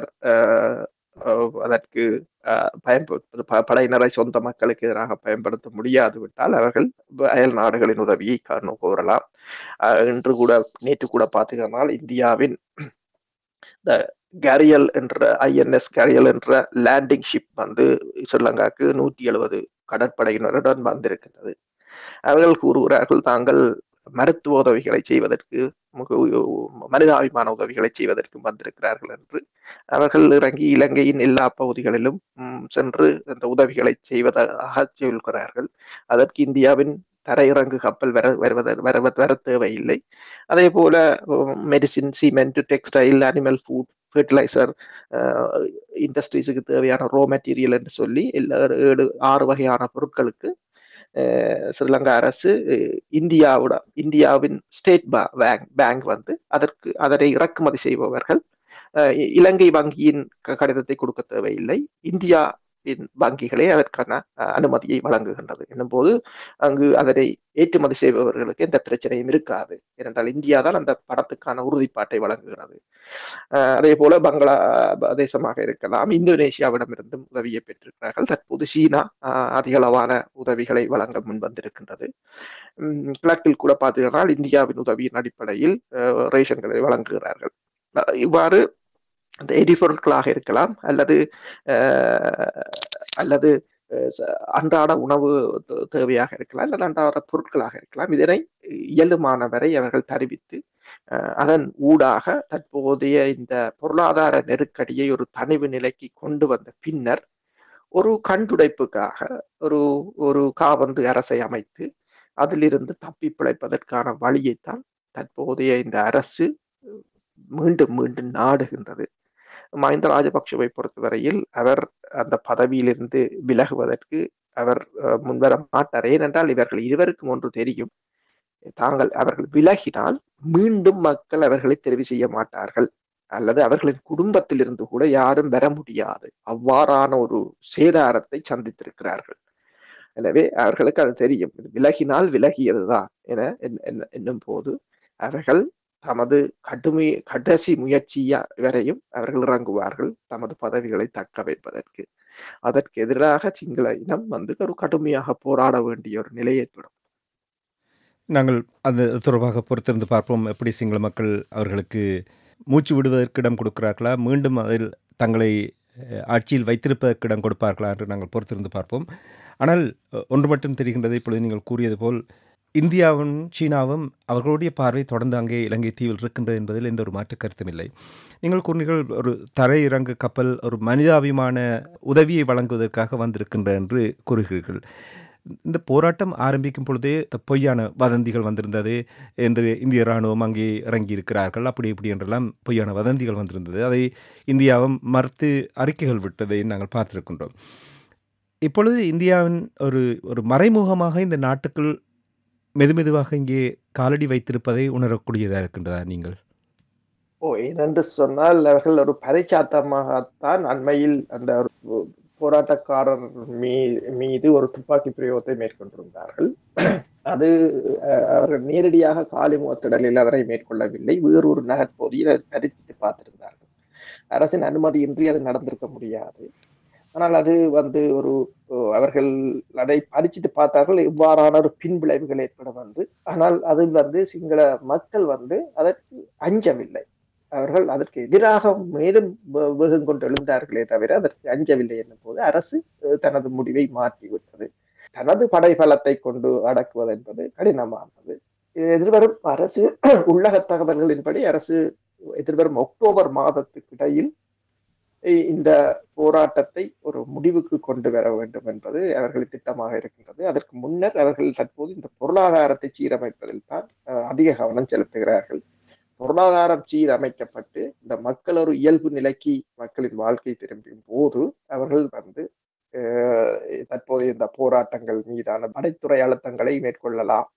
B: அதற்கு பயன்படுத்த படையினரை சொந்த மக்களுக்கு எதிராக பயன்படுத்த முடியாது விட்டால் அவர்கள் அயல் நாடுகளின் உதவியை கோரலாம் இன்று கூட நேற்று கூட பார்த்தீங்கன்னா இந்தியாவின் இந்த கேரியல் என்ற ஐஎன்எஸ் கேரியல் என்ற லேண்டிங் ஷிப் வந்து ஸ்ரீலங்காக்கு நூற்றி எழுபது கடற்படையினருடன் வந்திருக்கின்றது அவர்கள் கூறுகிறார்கள் தாங்கள் மருத்துவ உதவிகளை செய்வதற்கு மனிதாபிமான உதவிகளை செய்வதற்கு வந்திருக்கிறார்கள் என்று அவர்கள் இறங்கி இலங்கையின் எல்லா பகுதிகளிலும் சென்று அந்த உதவிகளை செய்வதாக சொல்கிறார்கள் அதற்கு இந்தியாவின் தரையிறங்கு கப்பல் வர வருவத வர வர தேவையில்லை அதே போல medicine cement textile animal food fertiliser இண்டஸ்ட்ரீஸுக்கு தேவையான ரோ மெட்டீரியல் என்று சொல்லி எல்லா ஏழு ஆறு வகையான பொருட்களுக்கு ஸ்ரீலங்கா அரசு இந்தியாவோட இந்தியாவின் ஸ்டேட் பேங்க் பேங்க் வந்து அதற்கு அதனை இறக்குமதி செய்பவர்கள் இலங்கை வங்கியின் கடிதத்தை கொடுக்க தேவையில்லை இந்தியா வங்கிகளே அதற்கான அனுமதியை வழங்குகின்றது என்னும்போது அங்கு அதனை ஏற்றுமதி செய்பவர்களுக்கு எந்த பிரச்சனையும் இருக்காது ஏனென்றால் இந்தியா தான் அந்த படத்துக்கான உறுதிப்பாட்டை வழங்குகிறது அதே போல பங்களாதேசமாக இருக்கலாம் இந்தோனேஷியாவிடமிருந்தும் உதவியை பெற்றிருக்கிறார்கள் தற்போது சீனா அதிகளவான உதவிகளை வழங்க முன்வந்திருக்கின்றது கிழக்கில் கூட பார்த்தீங்கன்னா இந்தியாவின் உதவியின் அடிப்படையில் ரேஷன்களை வழங்குகிறார்கள் இவ்வாறு அந்த எரிபொருட்களாக இருக்கலாம் அல்லது அல்லது அன்றாட உணவு தேவையாக இருக்கலாம் அல்லது அன்றாட பொருட்களாக இருக்கலாம் இதனை இயலுமான வரை அவர்கள் தெரிவித்து அதன் ஊடாக தற்போதைய இந்த பொருளாதார நெருக்கடியை ஒரு தனிவு நிலைக்கு கொண்டு வந்த பின்னர் ஒரு கண்டுடைப்புக்காக ஒரு ஒரு காபந்து அரசை அமைத்து அதிலிருந்து தப்பி பிழைப்பதற்கான வழியைத்தான் தற்போதைய இந்த அரசு மீண்டும் மீண்டும் நாடுகின்றது மஹிந்த ராஜபக்சவை பொறுத்தவரையில் அவர் அந்த பதவியிலிருந்து விலகுவதற்கு அவர் முன்வர மாட்டார் ஏனென்றால் இவர்கள் இருவருக்கும் ஒன்று தெரியும் தாங்கள் அவர்கள் விலகினால் மீண்டும் மக்கள் அவர்களை தெரிவு செய்ய மாட்டார்கள் அல்லது அவர்களின் குடும்பத்திலிருந்து கூட யாரும் வர முடியாது அவ்வாறான ஒரு சேதாரத்தை சந்தித்திருக்கிறார்கள் எனவே அவர்களுக்கு அது தெரியும் விலகினால் விலகியதுதான் என என்னும் போது அவர்கள் தமது கடுமை கடைசி முயற்சியா வரையும் அவர்கள் இறங்குவார்கள் தமது பதவிகளை தக்க வைப்பதற்கு அதற்கு எதிராக சிங்கள இனம் வந்து ஒரு கடுமையாக போராட வேண்டிய ஒரு நிலை ஏற்படும்
A: நாங்கள் அது தொடர்பாக பொறுத்திருந்து பார்ப்போம் எப்படி சிங்கள மக்கள் அவர்களுக்கு மூச்சு விடுவதற்கு இடம் கொடுக்கிறார்களா மீண்டும் அதில் தங்களை ஆட்சியில் வைத்திருப்பதற்கு இடம் கொடுப்பார்களா என்று நாங்கள் பொறுத்திருந்து பார்ப்போம் ஆனால் ஒன்று மட்டும் தெரிகின்றது இப்பொழுது நீங்கள் கூறியது போல் இந்தியாவும் சீனாவும் அவர்களுடைய பார்வை தொடர்ந்து அங்கே இலங்கை தீவில் இருக்கின்றது என்பதில் எந்த ஒரு மாற்று கருத்தும் இல்லை நீங்கள் கூறினீர்கள் ஒரு தரையிறங்கு கப்பல் ஒரு மனிதாபிமான உதவியை வழங்குவதற்காக வந்திருக்கின்ற என்று கூறுகிறீர்கள் இந்த போராட்டம் ஆரம்பிக்கும் பொழுதே பொய்யான வதந்திகள் வந்திருந்தது என்று இந்திய இராணுவம் அங்கே இறங்கி இருக்கிறார்கள் அப்படி இப்படி என்றெல்லாம் பொய்யான வதந்திகள் வந்திருந்தது அதை இந்தியாவும் மறுத்து அறிக்கைகள் விட்டதை நாங்கள் பார்த்திருக்கின்றோம் இப்பொழுது இந்தியாவின் ஒரு ஒரு மறைமுகமாக இந்த நாட்டுக்குள் மெதுமெதுவாக இங்கே காலடி வைத்திருப்பதை உணரக்கூடியதாக இருக்கின்றதா நீங்கள்
B: ஓ ஏனென்று சொன்னால் அவர்கள் ஒரு பரிச்சாத்தமாகத்தான் அண்மையில் அந்த போராட்டக்காரர் மீ மீது ஒரு துப்பாக்கி பிரயோகத்தை மேற்கொண்டிருந்தார்கள் அது அவர்கள் நேரடியாக காலிமுகத்திடலில் அவரை மேற்கொள்ளவில்லை வேறொரு நகர்பகுதியில் பரிசித்து பார்த்திருந்தார்கள் அரசின் அனுமதியின்றி அது நடந்திருக்க முடியாது ஆனால் அது வந்து ஒரு அவர்கள் அதை பறிச்சுட்டு பார்த்தார்கள் இவ்வாறான ஒரு பின்விளைவுகள் ஏற்படும் வந்து ஆனால் அதில் வந்து சிங்கள மக்கள் வந்து அதற்கு அஞ்சவில்லை அவர்கள் அதற்கு எதிராக மேலும் வேகம் கொண்டு எழுந்தார்களே தவிர அதற்கு அஞ்சவில்லை என்னும் போது அரசு தனது முடிவை மாற்றிவிட்டது தனது படைபலத்தை கொண்டு அடக்குவது என்பது கடினமானது எதிர்வரும் அரசு உள்ளக தகவல்களின்படி அரசு எதிர்வரும் அக்டோபர் மாதத்துக்கு இடையில் இந்த போராட்டத்தை ஒரு முடிவுக்கு கொண்டு வர வேண்டும் என்பது அவர்களின் திட்டமாக இருக்கின்றது அதற்கு முன்னர் அவர்கள் தற்போது இந்த பொருளாதாரத்தை சீரமைப்பதில் தான் அதிக கவனம் செலுத்துகிறார்கள் பொருளாதாரம் சீரமைக்கப்பட்டு இந்த மக்கள் ஒரு இயல்பு நிலைக்கு மக்களின் வாழ்க்கை திரும்பும் போது அவர்கள் வந்து தற்போதைய இந்த போராட்டங்கள் மீதான படைத்துறை அழுத்தங்களை மேற்கொள்ளலாம்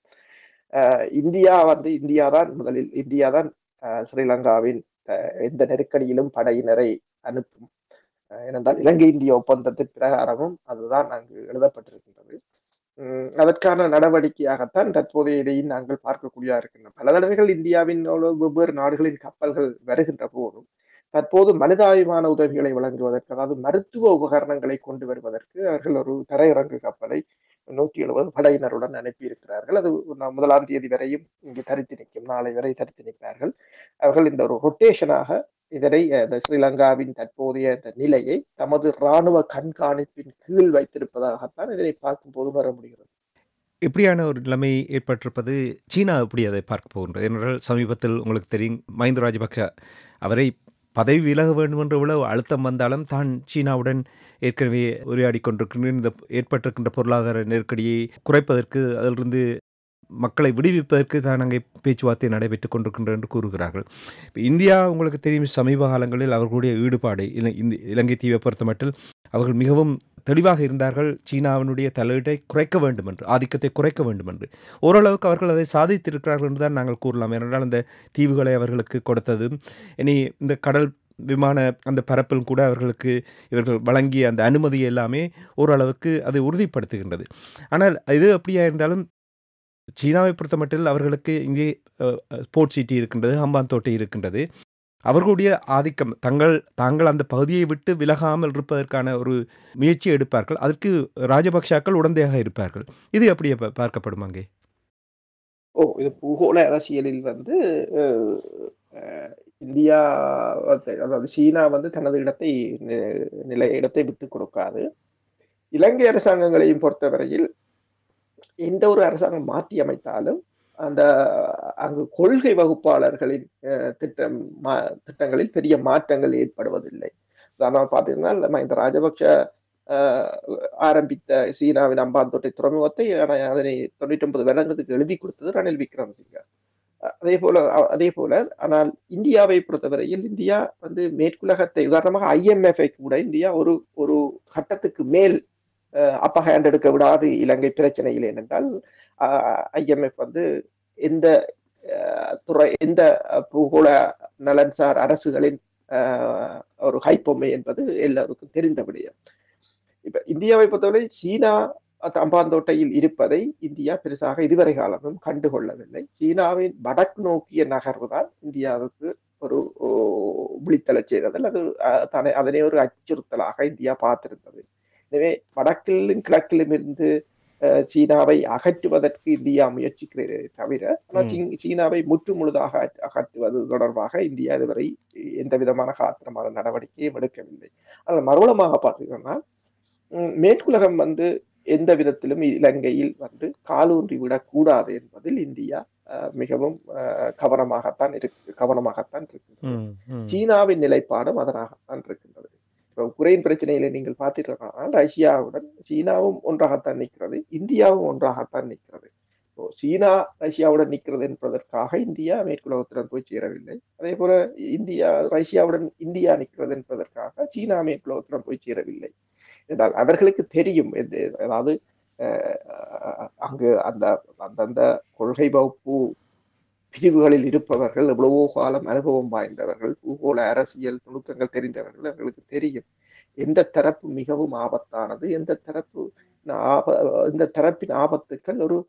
B: இந்தியா வந்து இந்தியா தான் முதலில் இந்தியா தான் ஸ்ரீலங்காவின் எந்த நெருக்கடியிலும் படையினரை அனுப்பும் ஏனென்றால் இலங்கை இந்திய ஒப்பந்தத்தின் பிரகாரமும் அதுதான் அங்கு எழுதப்பட்டிருக்கின்றது அதற்கான நடவடிக்கையாகத்தான் தற்போதைய இதையும் நாங்கள் பார்க்கக்கூடிய இருக்கின்றோம் பல தடவைகள் இந்தியாவின் வெவ்வேறு நாடுகளின் கப்பல்கள் வருகின்ற போதும் தற்போது மனிதாபிமான உதவிகளை வழங்குவதற்கு அதாவது மருத்துவ உபகரணங்களை கொண்டு வருவதற்கு அவர்கள் ஒரு தரையிறங்கு கப்பலை நூற்றி எழுபது படையினருடன் அனுப்பியிருக்கிறார்கள் அது முதலாம் தேதி வரையும் இங்கு தரித்து நிற்கும் நாளை வரை தரித்து நிற்பார்கள் அவர்கள் இந்த ஒரு ரொட்டேஷனாக இதனை ஸ்ரீலங்காவின் தற்போதைய இந்த நிலையை தமது இராணுவ கண்காணிப்பின் கீழ் வைத்திருப்பதாகத்தான் இதனை பார்க்கும் போது வர முடிகிறது
A: இப்படியான ஒரு நிலைமை ஏற்பட்டிருப்பது சீனா எப்படி அதை பார்க்க போகின்றது ஏனென்றால் சமீபத்தில் உங்களுக்கு தெரியும் மஹிந்த ராஜபக்ஷ அவரை பதவி விலக வேண்டும் என்று இவ்வளவு அழுத்தம் வந்தாலும் தான் சீனாவுடன் ஏற்கனவே உரையாடி கொண்டிருக்கின்ற இந்த ஏற்பட்டிருக்கின்ற பொருளாதார நெருக்கடியை குறைப்பதற்கு அதிலிருந்து மக்களை விடுவிப்பதற்கு தான் அங்கே பேச்சுவார்த்தை நடைபெற்று கொண்டிருக்கின்ற என்று கூறுகிறார்கள் இப்போ இந்தியா உங்களுக்கு தெரியும் சமீப காலங்களில் அவர்களுடைய ஈடுபாடு இந்த இலங்கை தீவை பொறுத்த மட்டில் அவர்கள் மிகவும் தெளிவாக இருந்தார்கள் சீனாவினுடைய தலையீட்டை குறைக்க வேண்டும் என்று ஆதிக்கத்தை குறைக்க வேண்டும் என்று ஓரளவுக்கு அவர்கள் அதை சாதித்திருக்கிறார்கள் என்று தான் நாங்கள் கூறலாம் ஏனென்றால் அந்த தீவுகளை அவர்களுக்கு கொடுத்ததும் இனி இந்த கடல் விமான அந்த பரப்பில் கூட அவர்களுக்கு இவர்கள் வழங்கிய அந்த அனுமதி எல்லாமே ஓரளவுக்கு அதை உறுதிப்படுத்துகின்றது ஆனால் இது அப்படியா இருந்தாலும் சீனாவை பொறுத்த மட்டில் அவர்களுக்கு இங்கே ஸ்போர்ட்ஸ் சிட்டி இருக்கின்றது ஹம்பான் தோட்டை இருக்கின்றது அவர்களுடைய ஆதிக்கம் தங்கள் தாங்கள் அந்த பகுதியை விட்டு விலகாமல் இருப்பதற்கான ஒரு முயற்சியை எடுப்பார்கள் அதற்கு ராஜபக்சாக்கள் உடந்தையாக இருப்பார்கள் இது எப்படி பார்க்கப்படும் அங்கே
B: ஓ இது பூகோள அரசியலில் வந்து இந்தியா அதாவது சீனா வந்து தனது இடத்தை நிலை இடத்தை விட்டு கொடுக்காது இலங்கை அரசாங்கங்களையும் பொறுத்தவரையில் எந்த ஒரு அரசாங்கம் மாற்றி அமைத்தாலும் அந்த அங்கு கொள்கை வகுப்பாளர்களின் திட்டம் திட்டங்களில் பெரிய மாற்றங்கள் ஏற்படுவதில்லை உதாரணமாக பார்த்தீங்கன்னா மஹிந்த ராஜபக்ஷ ஆரம்பித்த சீனாவின் அம்பாந்தோட்டை துறைமுகத்தை அதனை தொண்ணூற்றி ஒன்பது வருடங்களுக்கு எழுதி கொடுத்தது ரணில் விக்ரமசிங்க அதே போல அதே போல ஆனால் இந்தியாவை பொறுத்தவரையில் இந்தியா வந்து மேற்குலகத்தை உதாரணமாக ஐஎம்எஃப்ஐ கூட இந்தியா ஒரு ஒரு கட்டத்துக்கு மேல் அப்ப ஹேண்ட் எடுக்க விடாது இலங்கை பிரச்சனையில் ஏனென்றால் ஐஎம்எஃப் வந்து எந்த துறை எந்த பூகோள நலன்சார் அரசுகளின் ஒரு கைப்பொம்மை என்பது எல்லாருக்கும் தெரிந்த விடயம் இப்ப இந்தியாவை பொறுத்தவரை சீனா அம்பாந்தோட்டையில் இருப்பதை இந்தியா பெருசாக இதுவரை காலமும் கண்டுகொள்ளவில்லை சீனாவின் வடக்கு நோக்கிய நகர்வு தான் இந்தியாவுக்கு ஒரு விழித்தளச் செய்தது அல்லது தன்னை அதனை ஒரு அச்சுறுத்தலாக இந்தியா பார்த்திருந்தது எனவே வடக்கிலும் கிழக்கிலும் இருந்து சீனாவை அகற்றுவதற்கு இந்தியா முயற்சிக்கிறதே தவிர ஆனால் சீனாவை முற்று முழுதாக அகற்றுவது தொடர்பாக இந்தியா இதுவரை எந்த விதமான காத்திரமான நடவடிக்கையும் எடுக்கவில்லை ஆனால் மறுபலமாக பார்த்தீங்கன்னா மேற்குலகம் வந்து எந்த விதத்திலும் இலங்கையில் வந்து காலூன்றி விடக்கூடாது என்பதில் இந்தியா மிகவும் கவனமாகத்தான் இருக்கு கவனமாகத்தான் இருக்கின்றது சீனாவின் நிலைப்பாடும் அதனாகத்தான் இருக்கின்றது இப்போ உக்ரைன் பிரச்சனையில நீங்கள் பார்த்தீங்கன்னா ரஷ்யாவுடன் சீனாவும் ஒன்றாகத்தான் நிற்கிறது இந்தியாவும் ஒன்றாகத்தான் நிற்கிறது இப்போ சீனா ரஷ்யாவுடன் நிற்கிறது என்பதற்காக இந்தியா மேற்குலகத்துடன் போய் சேரவில்லை அதே போல இந்தியா ரஷ்யாவுடன் இந்தியா நிற்கிறது என்பதற்காக சீனா மேற்குலகத்துடன் போய் சேரவில்லை என்றால் அவர்களுக்கு தெரியும் அதாவது அங்கு அந்த அந்தந்த கொள்கை வகுப்பு பிரிவுகளில் இருப்பவர்கள் எவ்வளவோ காலம் அனுபவம் வாய்ந்தவர்கள் பூகோள அரசியல் நுணுக்கங்கள் தெரிந்தவர்கள் அவர்களுக்கு தெரியும் எந்த தரப்பு மிகவும் ஆபத்தானது எந்த தரப்பு இந்த தரப்பின் ஆபத்துக்கள் ஒரு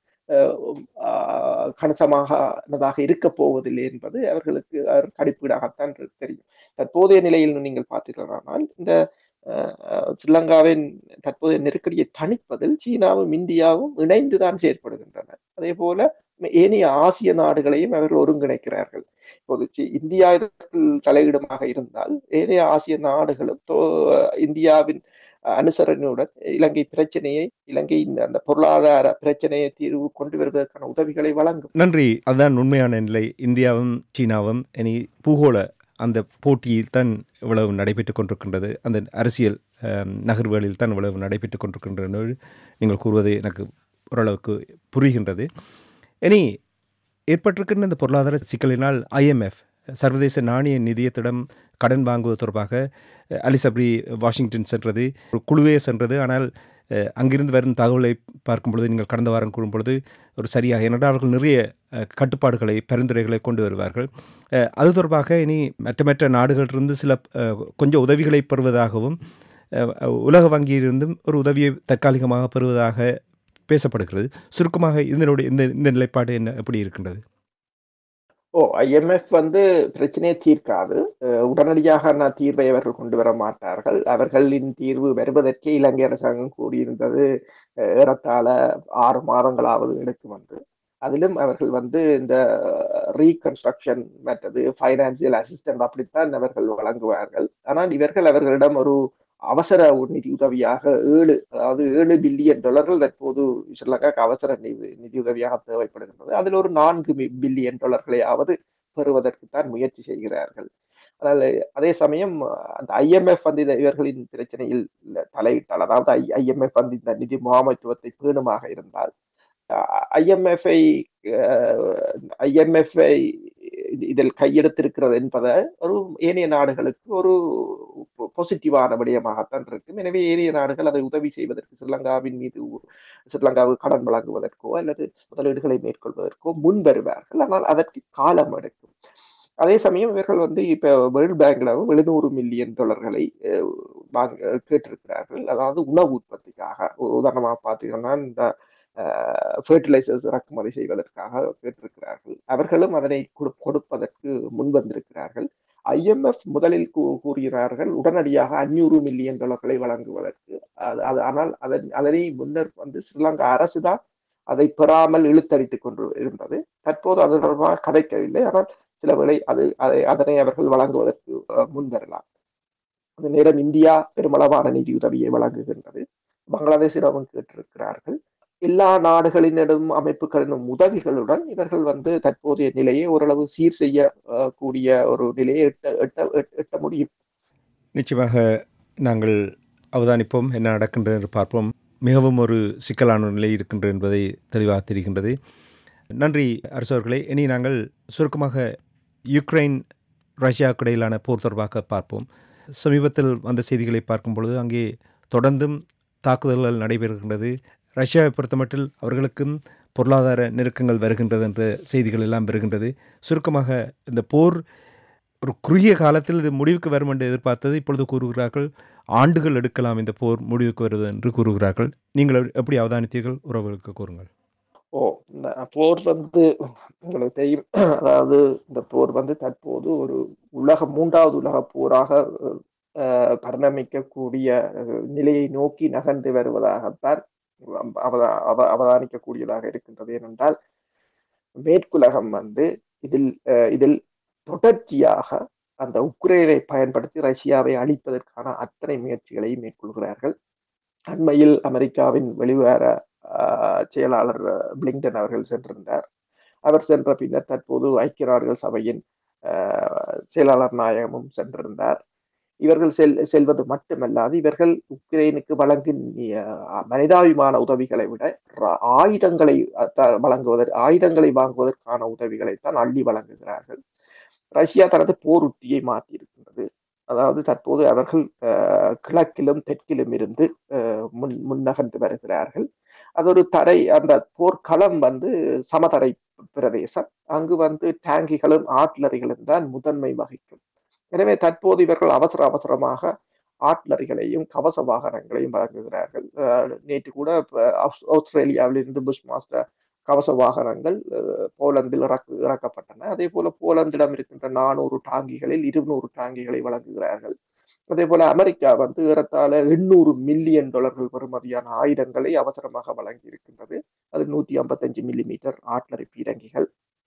B: கணிசமானதாக இருக்க போவதில்லை என்பது அவர்களுக்கு கணிப்பீடாகத்தான் தெரியும் தற்போதைய நிலையில் நீங்கள் பார்த்தீர்களானால் இந்த ஸ்ரீலங்காவின் தற்போதைய நெருக்கடியை தணிப்பதில் சீனாவும் இந்தியாவும் இணைந்துதான் செயற்படுகின்றன அதே போல ஏனைய ஆசிய நாடுகளையும் அவர்கள் ஒருங்கிணைக்கிறார்கள் இப்போது இந்தியா தலையிடமாக இருந்தால் ஏனைய ஆசிய நாடுகளும் இந்தியாவின் அனுசரணையுடன் இலங்கை பிரச்சனையை இலங்கையின் அந்த பொருளாதார பிரச்சனையை தீர்வு கொண்டு வருவதற்கான உதவிகளை வழங்கும்
A: நன்றி அதுதான் உண்மையான நிலை இந்தியாவும் சீனாவும் இனி பூகோள அந்த போட்டியில் தான் இவ்வளவு நடைபெற்று கொண்டிருக்கின்றது அந்த அரசியல் நகர்வுகளில் தான் இவ்வளவு நடைபெற்று கொண்டிருக்கின்றது நீங்கள் கூறுவது எனக்கு ஓரளவுக்கு புரிகின்றது இனி ஏற்பட்டிருக்கின்ற இந்த பொருளாதார சிக்கலினால் ஐஎம்எஃப் சர்வதேச நாணய நிதியத்திடம் கடன் வாங்குவது தொடர்பாக அலிசப்ரி வாஷிங்டன் சென்றது ஒரு குழுவே சென்றது ஆனால் அங்கிருந்து வரும் தகவலை பார்க்கும் பொழுது நீங்கள் கடந்த வாரம் கூறும் பொழுது ஒரு சரியாக ஏனென்றால் அவர்கள் நிறைய கட்டுப்பாடுகளை பரிந்துரைகளை கொண்டு வருவார்கள் அது தொடர்பாக இனி மற்ற மற்ற நாடுகளிலிருந்து சில கொஞ்சம் உதவிகளை பெறுவதாகவும் உலக வங்கியிலிருந்தும் ஒரு உதவியை தற்காலிகமாக பெறுவதாக பேசப்படுகிறது சுருக்கமாக இதனுடைய இந்த இந்த நிலைப்பாடு என்ன எப்படி இருக்கின்றது
B: ஓ ஐஎம்எஃப் வந்து பிரச்சனையை தீர்க்காது உடனடியாக நான் தீர்வை அவர்கள் கொண்டு வர மாட்டார்கள் அவர்களின் தீர்வு வருவதற்கே இலங்கை அரசாங்கம் கூறியிருந்தது ஏறத்தாழ ஆறு மாதங்களாவது எடுக்கும் என்று அதிலும் அவர்கள் வந்து இந்த ரீகன்ஸ்ட்ரக்ஷன் மற்றது ஃபைனான்சியல் அசிஸ்டன்ட் அப்படித்தான் அவர்கள் வழங்குவார்கள் ஆனால் இவர்கள் அவர்களிடம் ஒரு அவசர நிதி உதவியாக ஏழு அதாவது ஏழு பில்லியன் டாலர்கள் தற்போது ஸ்ரீலங்காக்கு அவசர நிதி நிதி உதவியாக தேவைப்படுகின்றது அதில் ஒரு நான்கு பில்லியன் டாலர்களையாவது பெறுவதற்கு தான் முயற்சி செய்கிறார்கள் அதனால அதே சமயம் அந்த ஐஎம்எஃப் வந்து இவர்களின் பிரச்சனையில் தலையிட்டால் அதாவது ஐஎம்எஃப் வந்து இந்த நிதி முகாமைத்துவத்தை பேணுமாக இருந்தால் ஐஎம்எஃப்ஐ ஐஎம்எஃப்ஐ இதில் கையெடுத்திருக்கிறது என்பதை ஒரு ஏனைய நாடுகளுக்கு ஒரு பாசிட்டிவான விடயமாகத்தான் இருக்கும் எனவே ஏனைய நாடுகள் அதை உதவி செய்வதற்கு ஸ்ரீலங்காவின் மீது ஸ்ரீலங்காவுக்கு கடன் வழங்குவதற்கோ அல்லது முதலீடுகளை மேற்கொள்வதற்கோ முன் வருவார்கள் ஆனால் அதற்கு காலம் எடுக்கும் அதே சமயம் இவர்கள் வந்து இப்ப வேர்ல்ட் பேங்க்லவும் எழுநூறு மில்லியன் டாலர்களை வாங்க கேட்டிருக்கிறார்கள் அதாவது உணவு உற்பத்திக்காக உதாரணமாக பார்த்தீங்கன்னா இந்த ஃபர்டிலைசர்ஸ் இறக்குமதி செய்வதற்காக கேட்டிருக்கிறார்கள் அவர்களும் அதனை கொடுப்பதற்கு முன்வந்திருக்கிறார்கள் ஐஎம்எஃப் முதலில் கூறுகிறார்கள் உடனடியாக அஞ்சூறு மில்லியன் டாலர்களை வழங்குவதற்கு அது ஆனால் அதன் அதனை முன்னர் வந்து ஸ்ரீலங்கா அரசு தான் அதை பெறாமல் இழுத்தடித்துக் கொண்டு இருந்தது தற்போது அது தொடர்பாக கதைக்கவில்லை ஆனால் சில வேளை அது அதை அதனை அவர்கள் வழங்குவதற்கு முன்வரலாம் அந்த நேரம் இந்தியா பெருமளவான நிதியுதவியை வழங்குகின்றது பங்களாதேஷிடமும் கேட்டிருக்கிறார்கள் எல்லா நாடுகளினதும் அமைப்புகளின் உதவிகளுடன் இவர்கள் வந்து தற்போதைய நிலையை ஓரளவு சீர் செய்ய அஹ், கூடிய ஒரு நிலையை எட்ட எட்ட எட்ட- எட்ட முடியும்
A: நிச்சயமாக நாங்கள் அவதானிப்போம் என்ன நடக்கின்றது என்று பார்ப்போம் மிகவும் ஒரு சிக்கலான ஒரு நிலை இருக்கின்றது என்பதை தெளிவாக தெரிகின்றது நன்றி அரசவர்களே இனி நாங்கள் சுருக்கமாக யுக்ரைன் ரஷ்யாவுக்கு இடையிலான போர் தொடர்பாக பார்ப்போம் சமீபத்தில் வந்த செய்திகளை பார்க்கும் பொழுது அங்கே தொடர்ந்தும் தாக்குதல்கள் நடைபெறுகின்றது ரஷ்யாவை பொறுத்தமட்டில் அவர்களுக்கும் பொருளாதார நெருக்கங்கள் வருகின்றது என்ற செய்திகள் எல்லாம் வருகின்றது சுருக்கமாக இந்த போர் ஒரு குறுகிய காலத்தில் இது முடிவுக்கு வரும் என்று எதிர்பார்த்தது இப்பொழுது கூறுகிறார்கள் ஆண்டுகள் எடுக்கலாம் இந்த போர் முடிவுக்கு வருவது என்று கூறுகிறார்கள் நீங்கள் எப்படி அவதானித்தீர்கள் உறவுகளுக்கு கூறுங்கள்
B: ஓ இந்த போர் வந்து உங்களுக்கு தெரியும் அதாவது இந்த போர் வந்து தற்போது ஒரு உலக மூன்றாவது உலக போராக அஹ், பரிணமிக்கக்கூடிய அஹ், நிலையை நோக்கி நகர்ந்து வருவதாகத்தான் அவதா அவ அவதானிக்கக்கூடியதாக இருக்கின்றது ஏனென்றால் மேற்குலகம் வந்து இதில் அஹ், இதில் தொடர்ச்சியாக அந்த உக்ரைனை பயன்படுத்தி ரஷ்யாவை அழிப்பதற்கான அத்தனை முயற்சிகளையும் மேற்கொள்கிறார்கள் அண்மையில் அமெரிக்காவின் வெளிவார ஆஹ், செயலாளர் பிளிங்டன் அவர்கள் சென்றிருந்தார் அவர் சென்ற பின்னர் தற்போது ஐக்கிய நாடுகள் சபையின் ஆஹ், செயலாளர் நாயகமும் சென்றிருந்தார் இவர்கள் செல் செல்வது மட்டுமல்லாது இவர்கள் உக்ரைனுக்கு வழங்கும் ஆஹ், மனிதாபிமான உதவிகளை விட ர- ஆயுதங்களை அஹ், த- வழங்குவதற்கு ஆயுதங்களை வாங்குவதற்கான உதவிகளை தான் அள்ளி வழங்குகிறார்கள் ரஷ்யா தனது போர் உத்தியை மாற்றி இருக்கின்றது அதாவது தற்போது அவர்கள் அஹ், கிழக்கிலும் தெற்கிலும் இருந்து அஹ், முன் முன்னகர்ந்து வருகிறார்கள் அது ஒரு தரை அந்த போர்க்களம் வந்து சமதரை பிரதேசம் அங்கு வந்து டேங்கிகளும் ஆட்லரிகளும் தான் முதன்மை வகிக்கும் எனவே தற்போது இவர்கள் அவசர அவசரமாக ஆட்லரிகளையும் கவச வாகனங்களையும் வழங்குகிறார்கள் அஹ், நேற்று கூட அஹ், ஆஸ்- ஆஸ்திரேலியாவிலிருந்து புஷ் மாஸ்டர் கவச வாகனங்கள் அஹ், போலந்தில் இறக்கு இறக்கப்பட்டன அதே போல போலந்திடம் இருக்கின்ற நானூறு டாங்கிகளில் இருநூறு டாங்கிகளை வழங்குகிறார்கள் அதே போல அமெரிக்கா வந்து ஏறத்தாழ எண்ணூறு மில்லியன் டாலர்கள் பெறுமதியான ஆயுதங்களை அவசரமாக வழங்கி இருக்கின்றது அது நூத்தி ஐம்பத்தஞ்சு மில்லி மீட்டர் ஆட்லரி பீரங்கிகள்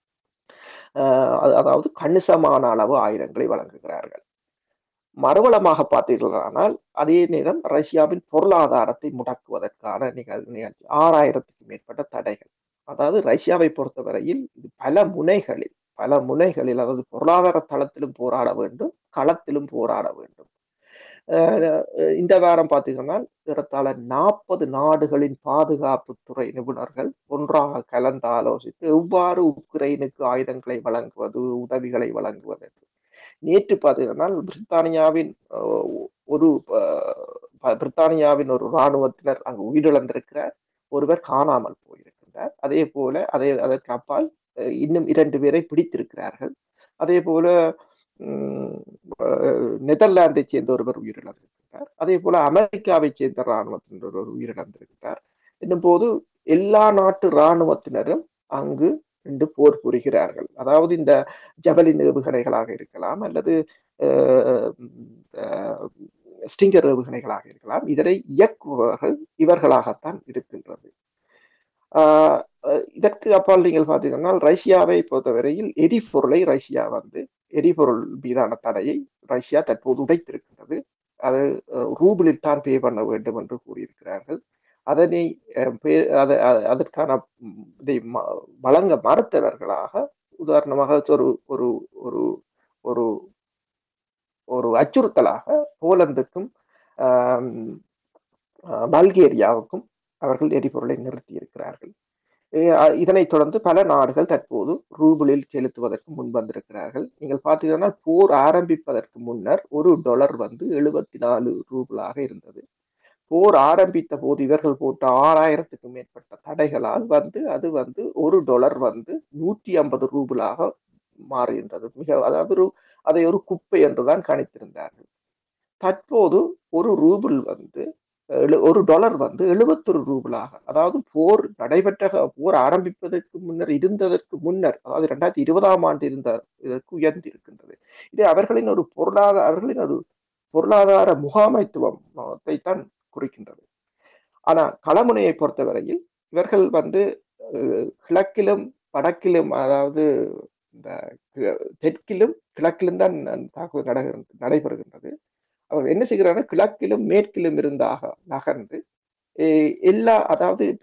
B: அஹ் அது- அதாவது கணிசமான அளவு ஆயுதங்களை வழங்குகிறார்கள் மறுவளமாக பார்த்தீர்களானால் அதே நேரம் ரஷ்யாவின் பொருளாதாரத்தை முடக்குவதற்கான நிகழ் நிகழ்ச்சி ஆறாயிரத்துக்கு மேற்பட்ட தடைகள் அதாவது ரஷ்யாவை பொறுத்தவரையில் இது பல முனைகளில் பல முனைகளில் அதாவது பொருளாதார தளத்திலும் போராட வேண்டும் களத்திலும் போராட வேண்டும் அஹ் இந்த வாரம் பார்த்தீங்கன்னா ஏறத்தாழ நாற்பது நாடுகளின் பாதுகாப்புத்துறை நிபுணர்கள் ஒன்றாக கலந்து ஆலோசித்து எவ்வாறு உக்ரைனுக்கு ஆயுதங்களை வழங்குவது உதவிகளை வழங்குவது என்று. நேற்று பார்த்தீங்கன்னா பிரித்தானியாவின் அஹ், ஒரு அஹ், பிரித்தானியாவின் ஒரு இராணுவத்தினர் அங்கு உயிரிழந்திருக்கிறார் ஒருவர் காணாமல் போயிருக்கின்றார் அதே போல அதே அதற்கு அப்பால் அஹ், இன்னும் இரண்டு பேரை பிடித்திருக்கிறார்கள் அதே போல உம், அஹ், நெதர்லாந்தை சேர்ந்த ஒருவர் உயிரிழந்திருக்கிறார் அதே போல அமெரிக்காவை சேர்ந்த இராணுவத்தினர் ஒருவர் உயிரிழந்திருக்கிறார் என்னும் போது எல்லா நாட்டு இராணுவத்தினரும் அங்கு நின்று போர் புரிகிறார்கள் அதாவது இந்த ஜபலின் ஏவுகணைகளாக இருக்கலாம் அல்லது அஹ், அஹ், ஸ்டிங்கர் ஏவுகணைகளாக இருக்கலாம் இதனை இயக்குபவர்கள் இவர்களாகத்தான் இருக்கின்றது ஆஹ் அஹ் இதற்கு அப்பால் நீங்கள் பார்த்தீங்கன்னா ரஷ்யாவை பொறுத்தவரையில் எரிபொருளை ரஷ்யா வந்து எரிபொருள் மீதான தடையை ரஷ்யா தற்போது உடைத்திருக்கின்றது அது அஹ், ரூபிளில் தான் பே பண்ண வேண்டும் என்று கூறியிருக்கிறார்கள் அதனை அஹ், பே- அத- அ- அதற்கான ம், இதை ம- வழங்க மறுத்தவர்களாக உதாரணமாக ஒரு ஒரு ஒரு ஒரு ஒரு அச்சுறுத்தலாக போலந்துக்கும் ஆம், அஹ், பல்கேரியாவுக்கும் அவர்கள் எரிபொருளை நிறுத்தி இருக்கிறார்கள் அஹ் இதனைத் தொடர்ந்து பல நாடுகள் தற்போது ரூபிளில் செலுத்துவதற்கு முன்வந்திருக்கிறார்கள் நீங்கள் பார்த்தீங்கன்னா போர் ஆரம்பிப்பதற்கு முன்னர் ஒரு டாலர் வந்து எழுபத்தி நாலு ரூபிளாக இருந்தது போர் ஆரம்பித்த போது இவர்கள் போட்ட ஆறாயிரத்துக்கும் மேற்பட்ட தடைகளால் வந்து அது வந்து ஒரு டாலர் வந்து நூற்றி ஐம்பது ரூபிளாக மாறுகின்றது மிக அதாவது ஒரு அதை ஒரு குப்பை என்றுதான் கணித்திருந்தார்கள் தற்போது ஒரு ரூபிள் வந்து எழு- ஒரு டாலர் வந்து எழுபத்தொரு ரூபிளாக அதாவது போர் நடைபெற்ற க- போர் ஆரம்பிப்பதற்கு முன்னர் இருந்ததற்கு முன்னர் அதாவது இரண்டாயிரத்தி இருபதாம் ஆண்டு இருந்த இதற்கு உயர்ந்து இருக்கின்றது இது அவர்களின் ஒரு பொருளாதார அவர்களின் ஒரு பொருளாதார முகாமைத்துவத்தை தான் குறிக்கின்றது ஆனா களமுனையை பொறுத்தவரையில் இவர்கள் வந்து அஹ், கிழக்கிலும் வடக்கிலும் அதாவது இந்த கி- தெற்கிலும் கிழக்கிலும் தான் தாக்குதல் நடைபெறுகின்ற- நடைபெறுகின்றது அவர் என்ன செய்கிறார்கள் கிழக்கிலும் மேற்கிலும் இருந்தாக நகர்ந்து எ- எல்லா அதாவது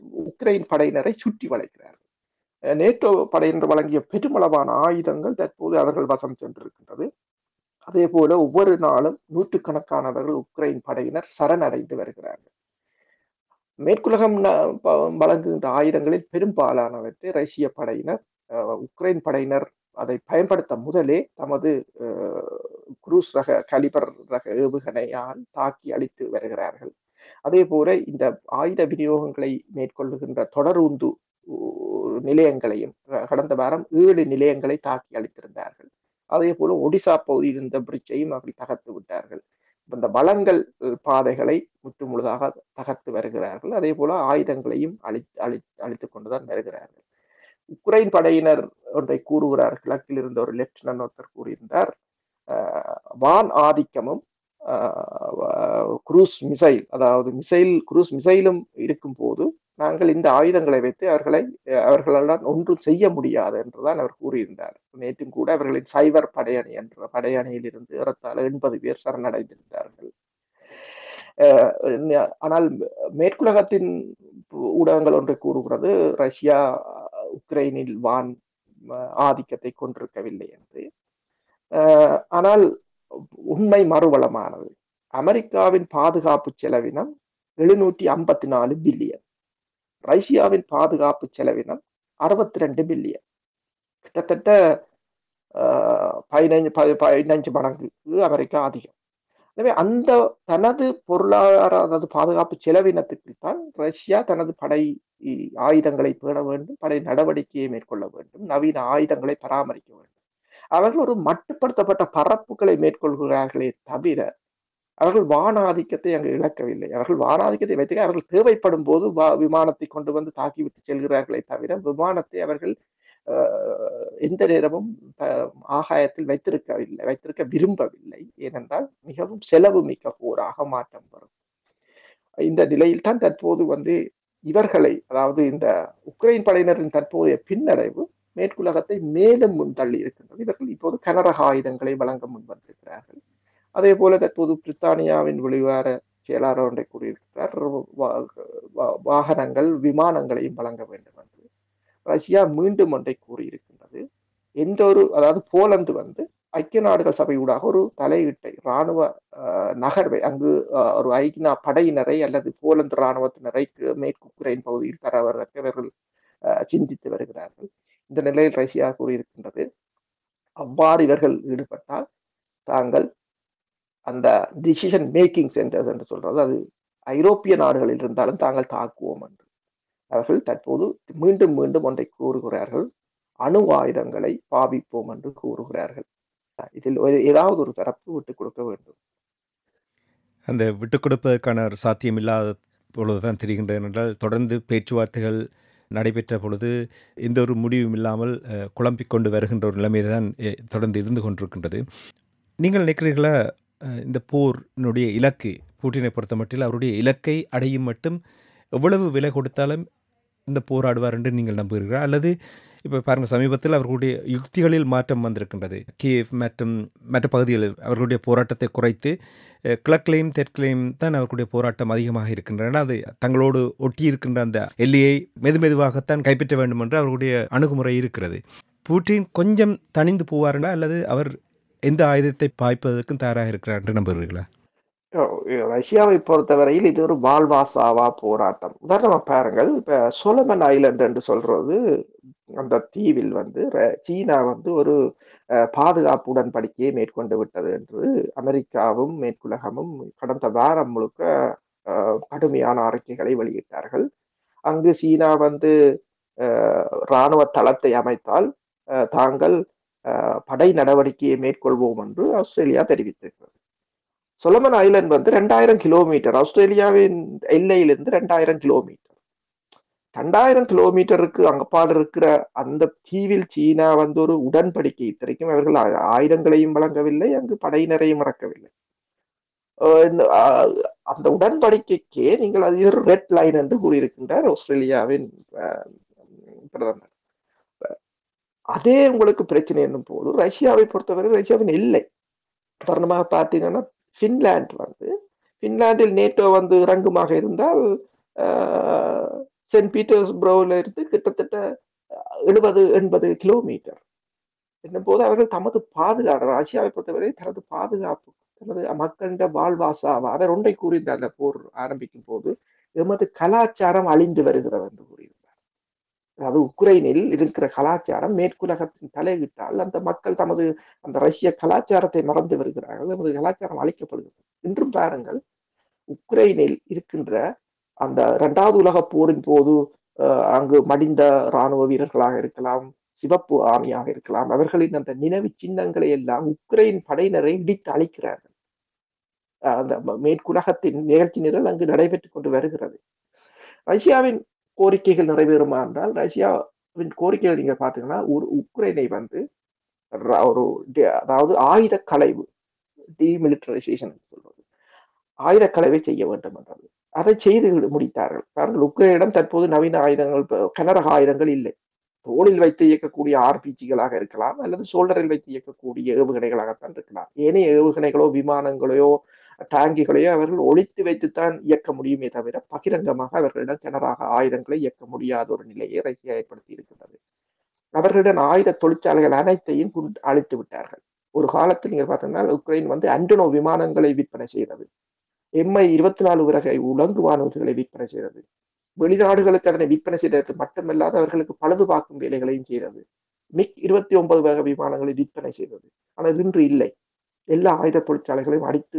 B: உக்ரைன் படையினரை சுற்றி வளைக்கிறார்கள் நேட்டோ படையினர் வழங்கிய பெருமளவான ஆயுதங்கள் தற்போது அவர்கள் வசம் சென்றிருக்கின்றது அதே போல ஒவ்வொரு நாளும் நூற்றுக்கணக்கானவர்கள் உக்ரைன் படையினர் சரணடைந்து வருகிறார்கள் மேற்குலகம் வழங்குகின்ற ஆயுதங்களில் பெரும்பாலானவற்றை ரஷ்ய படையினர் உக்ரைன் படையினர் அதை பயன்படுத்த முதலே தமது குரூஸ் ரக கலிபர் ரக ஏவுகணையால் தாக்கி அழித்து வருகிறார்கள் அதே போல இந்த ஆயுத விநியோகங்களை மேற்கொள்ளுகின்ற தொடரூந்து நிலையங்களையும் கடந்த வாரம் ஏழு நிலையங்களை தாக்கி அளித்திருந்தார்கள் அதே போல ஒடிசா பகுதியில் இருந்த பிரிட்ஜையும் அவர்கள் தகர்த்து விட்டார்கள் இந்த வளங்கள் பாதைகளை முற்று முழுதாக தகர்த்து வருகிறார்கள் அதே போல ஆயுதங்களையும் அழி அழி அழித்துக் கொண்டுதான் வருகிறார்கள் உக்ரைன் படையினர் ஒன்றை கூறுகிறார் கிழக்கில் இருந்த ஒரு லெப்டினன்ட் ஒருத்தர் கூறியிருந்தார் வான் ஆதிக்கமும் குரூஸ் மிசைல் அதாவது மிசைல் குரூஸ் மிசைலும் இருக்கும் போது நாங்கள் இந்த ஆயுதங்களை வைத்து அவர்களை அவர்களால் ஒன்றும் செய்ய முடியாது என்றுதான் அவர் கூறியிருந்தார் நேற்றும் கூட அவர்களின் சைபர் படையணி என்ற படையணியில் இருந்து ஏறத்தாழ எண்பது பேர் சரணடைந்திருந்தார்கள் ஆனால் மேற்குலகத்தின் ஊடகங்கள் ஒன்று கூறுகிறது ரஷ்யா உக்ரைனில் வான் ஆதிக்கத்தை கொண்டிருக்கவில்லை என்று ஆனால் உண்மை மறுவளமானது அமெரிக்காவின் பாதுகாப்பு செலவினம் எழுநூற்றி ஐம்பத்தி நாலு பில்லியன் ரஷ்யாவின் பாதுகாப்பு செலவினம் அறுபத்தி ரெண்டு பில்லியன் கிட்டத்தட்ட பதினைஞ்சு பதினைஞ்சு மடங்குக்கு அமெரிக்கா அதிகம் எனவே அந்த தனது பொருளாதார அதாவது பாதுகாப்பு செலவினத்துக்கு தான் ரஷ்யா தனது படை ஆயுதங்களை பேண வேண்டும் படை நடவடிக்கையை மேற்கொள்ள வேண்டும் நவீன ஆயுதங்களை பராமரிக்க வேண்டும் அவர்கள் ஒரு மட்டுப்படுத்தப்பட்ட பரப்புகளை மேற்கொள்கிறார்களே தவிர அவர்கள் வானாதிக்கத்தை அங்கு இழக்கவில்லை அவர்கள் வானாதிக்கத்தை வைத்து அவர்கள் தேவைப்படும் போது விமானத்தை கொண்டு வந்து தாக்கிவிட்டு செல்கிறார்களே தவிர விமானத்தை அவர்கள் எந்த நேரமும் ஆகாயத்தில் வைத்திருக்கவில்லை வைத்திருக்க விரும்பவில்லை ஏனென்றால் மிகவும் செலவு மிக்க போராக மாற்றம் வரும் இந்த நிலையில் தான் தற்போது வந்து இவர்களை அதாவது இந்த உக்ரைன் படையினரின் தற்போதைய பின்னடைவு மேற்குலகத்தை மேலும் முன்தள்ளி இருக்கின்றது இவர்கள் இப்போது கனரக ஆயுதங்களை வழங்க முன்வந்திருக்கிறார்கள் அதே போல தற்போது பிரித்தானியாவின் வெளிவார செயலாளர் ஒன்றை கூறியிருக்கிறார் வாகனங்கள் விமானங்களையும் வழங்க வேண்டும் என்று ரஷ்யா மீண்டும் ஒன்றை கூறியிருக்கின்றது எந்த ஒரு அதாவது போலந்து வந்து ஐக்கிய நாடுகள் சபையூடாக ஒரு தலையீட்டை இராணுவ நகர்வை அங்கு ஒரு ஐக்கிய படையினரை அல்லது போலந்து இராணுவத்தினரை மேற்கு உக்ரைன் பகுதியில் தரவதற்கு அவர்கள் சிந்தித்து வருகிறார்கள் இந்த நிலையில் ரஷ்யா கூறியிருக்கின்றது அவ்வாறு இவர்கள் ஈடுபட்டால் தாங்கள் அந்த டிசிஷன் மேக்கிங் சென்டர்ஸ் என்று சொல்றது அது ஐரோப்பிய நாடுகளில் இருந்தாலும் தாங்கள் தாக்குவோம் என்று அவர்கள் தற்போது மீண்டும் மீண்டும் ஒன்றை கூறுகிறார்கள் அணு ஆயுதங்களை பாவிப்போம் என்று கூறுகிறார்கள் இதில் ஏதாவது ஒரு தரப்பு விட்டுக் கொடுக்க வேண்டும்
A: அந்த விட்டுக் கொடுப்பதற்கான ஒரு சாத்தியம் இல்லாத பொழுதுதான் தெரிகின்றது என்றால் தொடர்ந்து பேச்சுவார்த்தைகள் நடைபெற்ற பொழுது எந்த ஒரு முடிவும் இல்லாமல் குழம்பிக் கொண்டு வருகின்ற ஒரு நிலைமை தான் தொடர்ந்து இருந்து கொண்டிருக்கின்றது நீங்கள் நினைக்கிறீர்களா இந்த போரினுடைய இலக்கு பூட்டினை பொறுத்த மட்டில் அவருடைய இலக்கை அடையும் மட்டும் எவ்வளவு விலை கொடுத்தாலும் இந்த போராடுவார் என்று நீங்கள் நம்புகிறீர்களா அல்லது இப்போ பாருங்கள் சமீபத்தில் அவர்களுடைய யுக்திகளில் மாற்றம் வந்திருக்கின்றது கியேவ் மற்றும் மற்ற பகுதிகளில் அவர்களுடைய போராட்டத்தை குறைத்து கிழக்கிலையும் தெற்கிலையும் தான் அவர்களுடைய போராட்டம் அதிகமாக இருக்கின்றன அது தங்களோடு ஒட்டி இருக்கின்ற அந்த எல்லையை மெது மெதுவாகத்தான் கைப்பற்ற வேண்டும் என்று அவர்களுடைய அணுகுமுறை இருக்கிறது பூட்டின் கொஞ்சம் தணிந்து போவார்களா அல்லது அவர் எந்த ஆயுதத்தை பாய்ப்பதற்கும் தயாராக இருக்கிறார் என்று நம்புகிறீர்களா
B: ரஷ்யாவை பொறுத்தவரையில் இது ஒரு வாழ்வாசாவா போராட்டம் உதாரணமா பாருங்கள் இப்ப சோலமன் ஐலண்ட் என்று சொல்றது அந்த தீவில் வந்து சீனா வந்து ஒரு பாதுகாப்பு உடன்படிக்கையை மேற்கொண்டு விட்டது என்று அமெரிக்காவும் மேற்குலகமும் கடந்த வாரம் முழுக்க கடுமையான அறிக்கைகளை வெளியிட்டார்கள் அங்கு சீனா வந்து இராணுவ தளத்தை அமைத்தால் தாங்கள் படை நடவடிக்கையை மேற்கொள்வோம் என்று ஆஸ்திரேலியா தெரிவித்திருக்கிறது சொலமன் ஐலண்ட் வந்து ரெண்டாயிரம் கிலோமீட்டர் ஆஸ்திரேலியாவின் எல்லையிலிருந்து ரெண்டாயிரம் கிலோமீட்டர் ரெண்டாயிரம் கிலோமீட்டருக்கு அங்கப்பாடு இருக்கிற அந்த தீவில் சீனா வந்து ஒரு உடன்படிக்கை இத்தனைக்கும் அவர்கள் ஆயுதங்களையும் வழங்கவில்லை அங்கு படையினரையும் இறக்கவில்லை அந்த உடன்படிக்கைக்கே நீங்கள் அது ரெட் லைன் என்று கூறியிருக்கின்றார் ஆஸ்திரேலியாவின் பிரதமர் அதே உங்களுக்கு பிரச்சனை என்னும் போது ரஷ்யாவை பொறுத்தவரை ரஷ்யாவின் எல்லை உதாரணமாக பார்த்தீங்கன்னா பின்லாந்து வந்து பின்லாந்தில் நேட்டோ வந்து இறங்குமாக இருந்தால் சென்ட் பீட்டர்ஸ்பரோல இருந்து கிட்டத்தட்ட எழுபது எண்பது கிலோமீட்டர் என்னும் போது அவர்கள் தமது பாதுகாப்பு ரஷ்யாவை பொறுத்தவரை தனது பாதுகாப்பு தனது மக்களிட வாழ்வாசாவா அவர் ஒன்றை கூறியிருந்தார் அந்த போர் ஆரம்பிக்கும் போது எமது கலாச்சாரம் அழிந்து வருகிறது என்று கூறியிருந்தார் அதாவது உக்ரைனில் இருக்கிற கலாச்சாரம் மேற்குலகத்தின் தலையிட்டால் அந்த மக்கள் தமது அந்த ரஷ்ய கலாச்சாரத்தை மறந்து வருகிறார்கள் நமது கலாச்சாரம் அழிக்கப்படுகிறது இன்றும் பாருங்கள் உக்ரைனில் இருக்கின்ற அந்த இரண்டாவது உலக போரின் போது அங்கு மடிந்த இராணுவ வீரர்களாக இருக்கலாம் சிவப்பு ஆணியாக இருக்கலாம் அவர்களின் அந்த நினைவு சின்னங்களை எல்லாம் உக்ரைன் படையினரை இடித்து அழிக்கிறார்கள் அந்த மேற்குலகத்தின் நிகழ்ச்சி நிரல் அங்கு நடைபெற்றுக் கொண்டு வருகிறது ரஷ்யாவின் கோரிக்கைகள் நிறைவேறுமா என்றால் ரஷ்யாவின் கோரிக்கைகள் நீங்க பாத்தீங்கன்னா ஒரு உக்ரைனை வந்து ஒரு அதாவது ஆயுத களைவு டிமிலிட்டரைசேஷன் சொல்வது ஆயுத களைவை செய்ய வேண்டும் என்றது அதை செய்து முடித்தார்கள் பாருங்கள் உக்ரைனிடம் தற்போது நவீன ஆயுதங்கள் கனரக ஆயுதங்கள் இல்லை தோளில் வைத்து இயக்கக்கூடிய ஆர்பிஜிகளாக இருக்கலாம் அல்லது சோல்டரில் வைத்து இயக்கக்கூடிய ஏவுகணைகளாகத்தான் இருக்கலாம் ஏனைய ஏவுகணைகளோ விமானங்களையோ டாங்கிகளையோ அவர்கள் ஒழித்து வைத்துத்தான் இயக்க முடியுமே தவிர பகிரங்கமாக அவர்களிடம் கிணறாக ஆயுதங்களை இயக்க முடியாத ஒரு நிலையை ரஷ்யா ஏற்படுத்தி இருக்கின்றது அவர்களிடம் ஆயுத தொழிற்சாலைகள் அனைத்தையும் அழித்து விட்டார்கள் ஒரு காலத்தில் நீங்கள் பார்த்தீங்கன்னா உக்ரைன் வந்து அண்டனோ விமானங்களை விற்பனை செய்தது எம்ஐ இருபத்தி நாலு வகை உலங்கு வானூர்திகளை விற்பனை செய்தது வெளிநாடுகளுக்கு அதனை விற்பனை செய்தது மட்டுமல்லாது அவர்களுக்கு பழுது பார்க்கும் வேலைகளையும் செய்தது மிக் இருபத்தி ஒன்பது வகை விமானங்களை விற்பனை செய்தது ஆனால் இன்று இல்லை எல்லா ஆயுத தொழிற்சாலைகளையும் அடித்து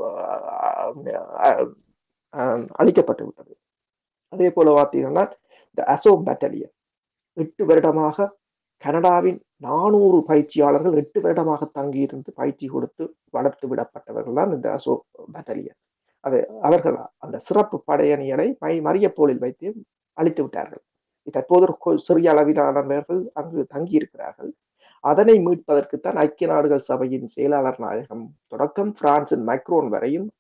B: அழிக்கப்பட்டு விட்டது அதே போல பார்த்தீங்கன்னா இந்த அசோ பட்டாலியன் எட்டு வருடமாக கனடாவின் நானூறு பயிற்சியாளர்கள் எட்டு வருடமாக தங்கியிருந்து பயிற்சி கொடுத்து வளர்த்து விடப்பட்டவர்கள் தான் இந்த அசோ பட்டாலியன் அது அவர்கள் அந்த சிறப்பு படையணியரை மை மரியப்போலில் வைத்து அழித்து விட்டார்கள் தற்போது சிறிய அளவிலானவர்கள் அங்கு தங்கி இருக்கிறார்கள் அதனை மீட்பதற்குத்தான் ஐக்கிய நாடுகள் சபையின் செயலாளர் நாயகம் தொடக்கம் பிரான்சின் மைக்ரோன் வரையும்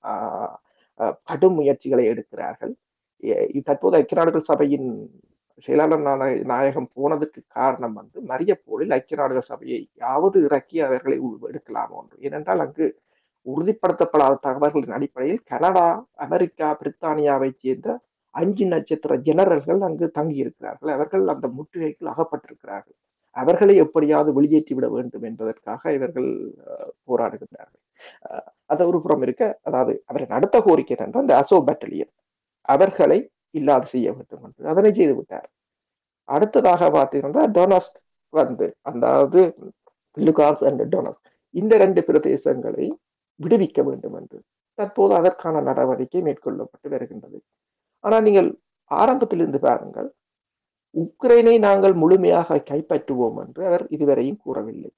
B: கடும் முயற்சிகளை எடுக்கிறார்கள் தற்போது ஐக்கிய நாடுகள் சபையின் செயலாளர் நாயகம் போனதுக்கு காரணம் வந்து மரியப்போலில் ஐக்கிய நாடுகள் சபையை யாவது இறக்கி அவர்களை எடுக்கலாம் ஒன்று ஏனென்றால் அங்கு உறுதிப்படுத்தப்படாத தகவல்களின் அடிப்படையில் கனடா அமெரிக்கா பிரித்தானியாவை சேர்ந்த அஞ்சு நட்சத்திர ஜெனரல்கள் அங்கு தங்கி இருக்கிறார்கள் அவர்கள் அந்த முற்றுகைக்குள் அகப்பட்டிருக்கிறார்கள் அவர்களை எப்படியாவது வெளியேற்றி விட வேண்டும் என்பதற்காக இவர்கள் போராடுகின்றார்கள் அது ஒரு புறம் இருக்க அதாவது அவரின் அடுத்த கோரிக்கை என்றால் அந்த அசோ பட்டாலியன் அவர்களை இல்லாது செய்ய வேண்டும் என்று அதனை செய்து விட்டார் அடுத்ததாக பார்த்தீங்கன்னா டொனஸ்க் வந்து அதாவது லுகான்ஸ் அண்ட் டொனஸ்க் இந்த ரெண்டு பிரதேசங்களை விடுவிக்க வேண்டும் என்று தற்போது அதற்கான நடவடிக்கை மேற்கொள்ளப்பட்டு வருகின்றது ஆனால் நீங்கள் ஆரம்பத்திலிருந்து பாருங்கள் உக்ரைனை நாங்கள் முழுமையாக கைப்பற்றுவோம் என்று அவர் இதுவரையும் கூறவில்லை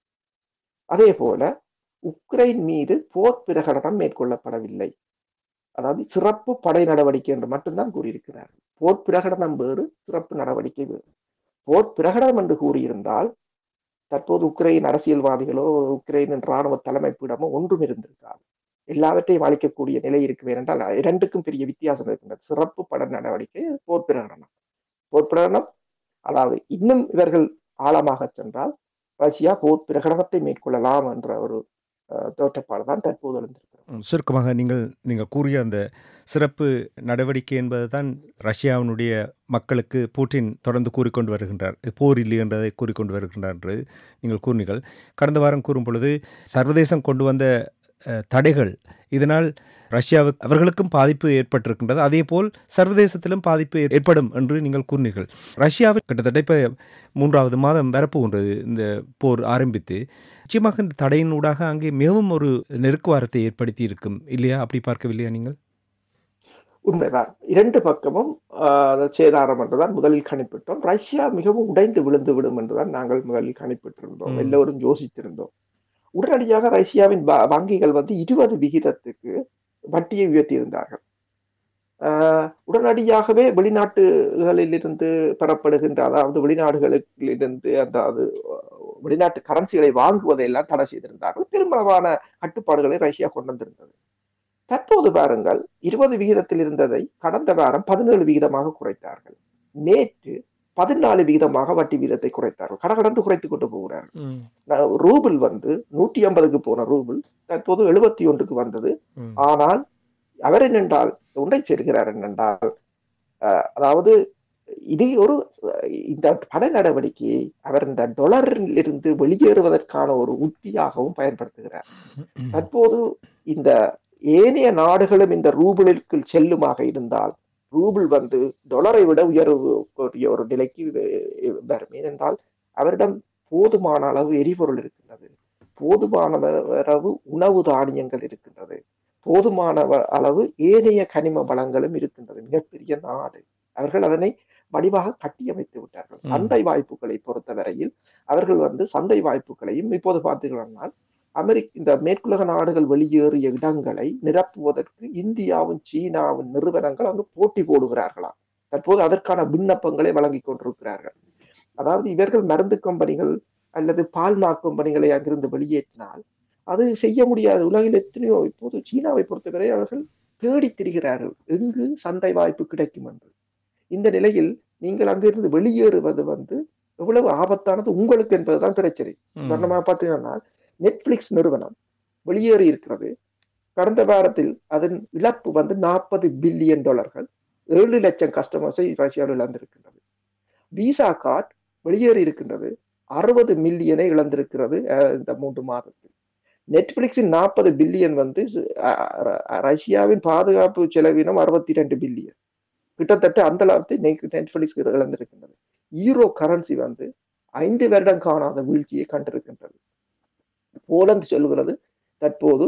B: அதே போல உக்ரைன் மீது போர் பிரகடனம் மேற்கொள்ளப்படவில்லை அதாவது சிறப்பு படை நடவடிக்கை என்று மட்டும்தான் கூறியிருக்கிறார் போர் பிரகடனம் வேறு சிறப்பு நடவடிக்கை வேறு போர் பிரகடனம் என்று கூறியிருந்தால் தற்போது உக்ரைன் அரசியல்வாதிகளோ உக்ரைனின் இராணுவ தலைமைப்பிடமோ ஒன்றும் இருந்திருக்காது எல்லாவற்றையும் அளிக்கக்கூடிய நிலை இருக்கும் ஏனென்றால் இரண்டுக்கும் பெரிய வித்தியாசம் இருக்கின்றது சிறப்பு பட நடவடிக்கை போர் பிரகடனம் போர் பிரகடனம் அதாவது இன்னும் இவர்கள் ஆழமாக சென்றால் ரஷ்யா போர் பிரகடனத்தை மேற்கொள்ளலாம் என்ற ஒரு தோற்றப்பாடு தான் தற்போது எழுந்திருக்கிறது
A: சுருக்கமாக நீங்கள் நீங்கள் கூறிய அந்த சிறப்பு நடவடிக்கை என்பது தான் ரஷ்யாவினுடைய மக்களுக்கு பூட்டின் தொடர்ந்து கூறிக்கொண்டு வருகின்றார் போர் இல்லை என்றதை கூறிக்கொண்டு வருகின்றார் என்று நீங்கள் கூறினீர்கள் கடந்த வாரம் கூறும் பொழுது சர்வதேசம் கொண்டு வந்த தடைகள் இதனால் ரஷ்யாவுக்கு அவர்களுக்கும் பாதிப்பு ஏற்பட்டிருக்கின்றது அதே போல் சர்வதேசத்திலும் பாதிப்பு ஏற்படும் என்று நீங்கள் கூறினீர்கள் ரஷ்யாவில் கிட்டத்தட்ட இப்போ மூன்றாவது மாதம் வரப்போகின்றது இந்த போர் ஆரம்பித்து நிச்சயமாக இந்த தடையின் ஊடாக அங்கே மிகவும் ஒரு நெருக்குவாரத்தை ஏற்படுத்தி இருக்கும் இல்லையா அப்படி பார்க்கவில்லையா நீங்கள்
B: உண்மைதான் இரண்டு பக்கமும் சேதாரம் என்றுதான் முதலில் கணிப்பிட்டோம் ரஷ்யா மிகவும் உடைந்து விழுந்து விடும் என்றுதான் நாங்கள் முதலில் கணிப்பிட்டிருந்தோம் எல்லோரும் யோசித்திருந்தோம் உடனடியாக ரஷ்யாவின் வங்கிகள் வந்து இருபது விகிதத்துக்கு வட்டியை உயர்த்தியிருந்தார்கள் உடனடியாகவே வெளிநாட்டுகளிலிருந்து பெறப்படுகின்ற அதாவது வெளிநாடுகளிலிருந்து அதாவது வெளிநாட்டு கரன்சிகளை வாங்குவதையெல்லாம் தடை செய்திருந்தார்கள் பெருமளவான கட்டுப்பாடுகளை ரஷ்யா கொண்டு வந்திருந்தது தற்போது பாருங்கள் இருபது விகிதத்தில் இருந்ததை கடந்த வாரம் பதினேழு விகிதமாக குறைத்தார்கள் நேற்று பதினாலு விகிதமாக வட்டி வீதத்தை குறைத்தார்கள் கடகடன்று குறைத்துக் கொண்டு போகிறார்கள் ரூபிள் வந்து நூற்றி ஐம்பதுக்கு போன ரூபிள் தற்போது எழுபத்தி ஒன்றுக்கு வந்தது ஆனால் அவர் என்னென்றால் ஒன்றை சேர்க்கிறார் என்னென்றால் அதாவது இது ஒரு இந்த பட நடவடிக்கையை அவர் இந்த டொலரில் இருந்து வெளியேறுவதற்கான ஒரு உத்தியாகவும் பயன்படுத்துகிறார் தற்போது இந்த ஏனைய நாடுகளும் இந்த ரூபிளுக்கு செல்லுமாக இருந்தால் ரூபிள் வந்து டொலரை விட உயர்வுக்கூடிய ஒரு நிலைக்கு வரும் ஏனென்றால் அவரிடம் போதுமான அளவு எரிபொருள் இருக்கின்றது போதுமான அளவு உணவு தானியங்கள் இருக்கின்றது போதுமான அளவு ஏனைய கனிம வளங்களும் இருக்கின்றது மிகப்பெரிய நாடு அவர்கள் அதனை வடிவாக கட்டியமைத்து விட்டார்கள் சந்தை வாய்ப்புகளை பொறுத்தவரையில் அவர்கள் வந்து சந்தை வாய்ப்புகளையும் இப்போது பார்த்தீர்களால் அமெரிக்க இந்த மேற்குலக நாடுகள் வெளியேறிய இடங்களை நிரப்புவதற்கு இந்தியாவும் சீனாவின் நிறுவனங்கள் அங்கு போட்டி போடுகிறார்களாம் தற்போது அதற்கான விண்ணப்பங்களை வழங்கி கொண்டிருக்கிறார்கள் அதாவது இவர்கள் மருந்து கம்பெனிகள் அல்லது பால்மா கம்பெனிகளை அங்கிருந்து வெளியேற்றினால் அது செய்ய முடியாது உலகில் எத்தனையோ இப்போது சீனாவை பொறுத்தவரை அவர்கள் தேடி திரிகிறார்கள் எங்கு சந்தை வாய்ப்பு கிடைக்கும் என்று இந்த நிலையில் நீங்கள் அங்கிருந்து வெளியேறுவது வந்து எவ்வளவு ஆபத்தானது உங்களுக்கு என்பதுதான் பிரச்சனை உதாரணமாக பார்த்தீங்கன்னா நெட்ஃபிளிக்ஸ் நிறுவனம் வெளியேறி இருக்கிறது கடந்த வாரத்தில் அதன் இழப்பு வந்து நாற்பது பில்லியன் டாலர்கள் ஏழு லட்சம் கஸ்டமர்ஸை ரஷ்யாவில் இழந்திருக்கின்றது விசா கார்டு வெளியேறி இருக்கின்றது அறுபது மில்லியனை இழந்திருக்கிறது இந்த மூன்று மாதத்தில் நெட்ஃபிளிக்ஸின் நாற்பது பில்லியன் வந்து ரஷ்யாவின் பாதுகாப்பு செலவினம் அறுபத்தி ரெண்டு பில்லியன் கிட்டத்தட்ட அந்த லாபத்தை நெட்ஃபிளிக்ஸ் இழந்திருக்கின்றது ஈரோ கரன்சி வந்து ஐந்து வருடம் காணாத வீழ்ச்சியை கண்டிருக்கின்றது போலந்து சொல்கிறது தற்போது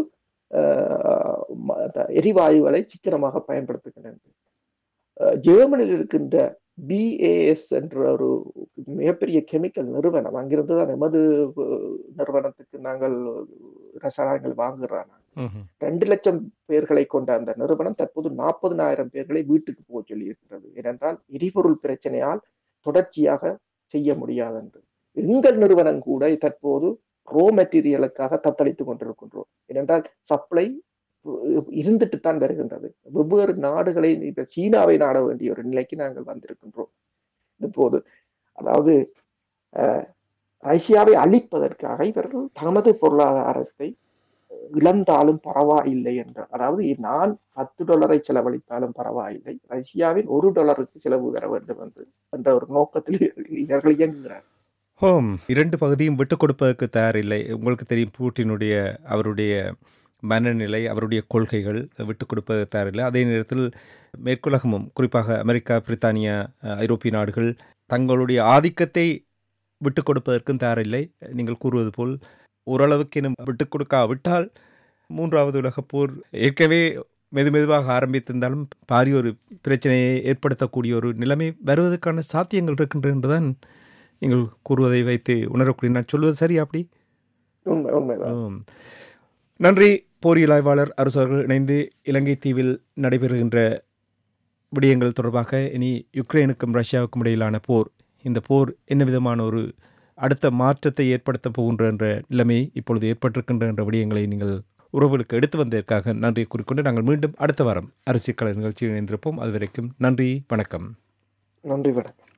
B: எரிவாயுகளை சிக்கனமாக பயன்படுத்துகின்றன ஜெர்மனியில் இருக்கின்ற பிஏஎஸ் என்ற ஒரு மிகப்பெரிய கெமிக்கல் நிறுவனம் அங்கிருந்து தான் எமது நிறுவனத்துக்கு நாங்கள் ரசாயனங்கள் வாங்குறாங்க ரெண்டு லட்சம் பேர்களை கொண்ட அந்த நிறுவனம் தற்போது நாற்பதுனாயிரம் பேர்களை வீட்டுக்கு போக சொல்லி இருக்கிறது ஏனென்றால் எரிபொருள் பிரச்சனையால் தொடர்ச்சியாக செய்ய முடியாது என்று எங்கள் நிறுவனம் கூட தற்போது ரோ மெட்டீரியலுக்காக தத்தளித்துக் கொண்டிருக்கின்றோம் ஏனென்றால் சப்ளை இருந்துட்டு தான் வருகின்றது வெவ்வேறு நாடுகளை இப்ப சீனாவை நாட வேண்டிய ஒரு நிலைக்கு நாங்கள் வந்திருக்கின்றோம் இப்போது அதாவது ரஷ்யாவை அழிப்பதற்காக இவர்கள் தமது பொருளாதாரத்தை இழந்தாலும் பரவாயில்லை என்ற அதாவது நான் பத்து டாலரை செலவழித்தாலும் பரவாயில்லை ரஷ்யாவின் ஒரு டாலருக்கு செலவு வர வேண்டும் என்று என்ற ஒரு நோக்கத்தில் இவர்கள் இயங்குகிறார்
A: ஹோம் இரண்டு பகுதியும் விட்டுக் கொடுப்பதற்கு தயாரில்லை உங்களுக்கு தெரியும் பூட்டினுடைய அவருடைய மனநிலை அவருடைய கொள்கைகள் விட்டுக் கொடுப்பது தயாரில்லை அதே நேரத்தில் மேற்குலகமும் குறிப்பாக அமெரிக்கா பிரித்தானியா ஐரோப்பிய நாடுகள் தங்களுடைய ஆதிக்கத்தை விட்டுக் கொடுப்பதற்கும் தயாரில்லை நீங்கள் கூறுவது போல் ஓரளவுக்கு இன்னும் விட்டுக் கொடுக்காவிட்டால் மூன்றாவது உலகப் போர் ஏற்கனவே மெது மெதுவாக ஆரம்பித்திருந்தாலும் பாரிய ஒரு பிரச்சனையை ஏற்படுத்தக்கூடிய ஒரு நிலைமை வருவதற்கான சாத்தியங்கள் இருக்கின்றன என்றுதான் நீங்கள் கூறுவதை வைத்து உணரக்கூடிய நான் சொல்வது சரி அப்படி
B: உண்மை உண்மைதான்
A: நன்றி போரியல் ஆய்வாளர் அரசு அவர்கள் இணைந்து இலங்கை தீவில் நடைபெறுகின்ற விடயங்கள் தொடர்பாக இனி யுக்ரைனுக்கும் ரஷ்யாவுக்கும் இடையிலான போர் இந்த போர் என்ன விதமான ஒரு அடுத்த மாற்றத்தை ஏற்படுத்த போகின்ற என்ற நிலைமை இப்பொழுது ஏற்பட்டிருக்கின்ற என்ற விடயங்களை நீங்கள் உறவுகளுக்கு எடுத்து வந்ததற்காக நன்றி கூறிக்கொண்டு நாங்கள் மீண்டும் அடுத்த வாரம் அரசியல் கலை நிகழ்ச்சியில் இணைந்திருப்போம் அதுவரைக்கும் நன்றி வணக்கம்
B: நன்றி வணக்கம்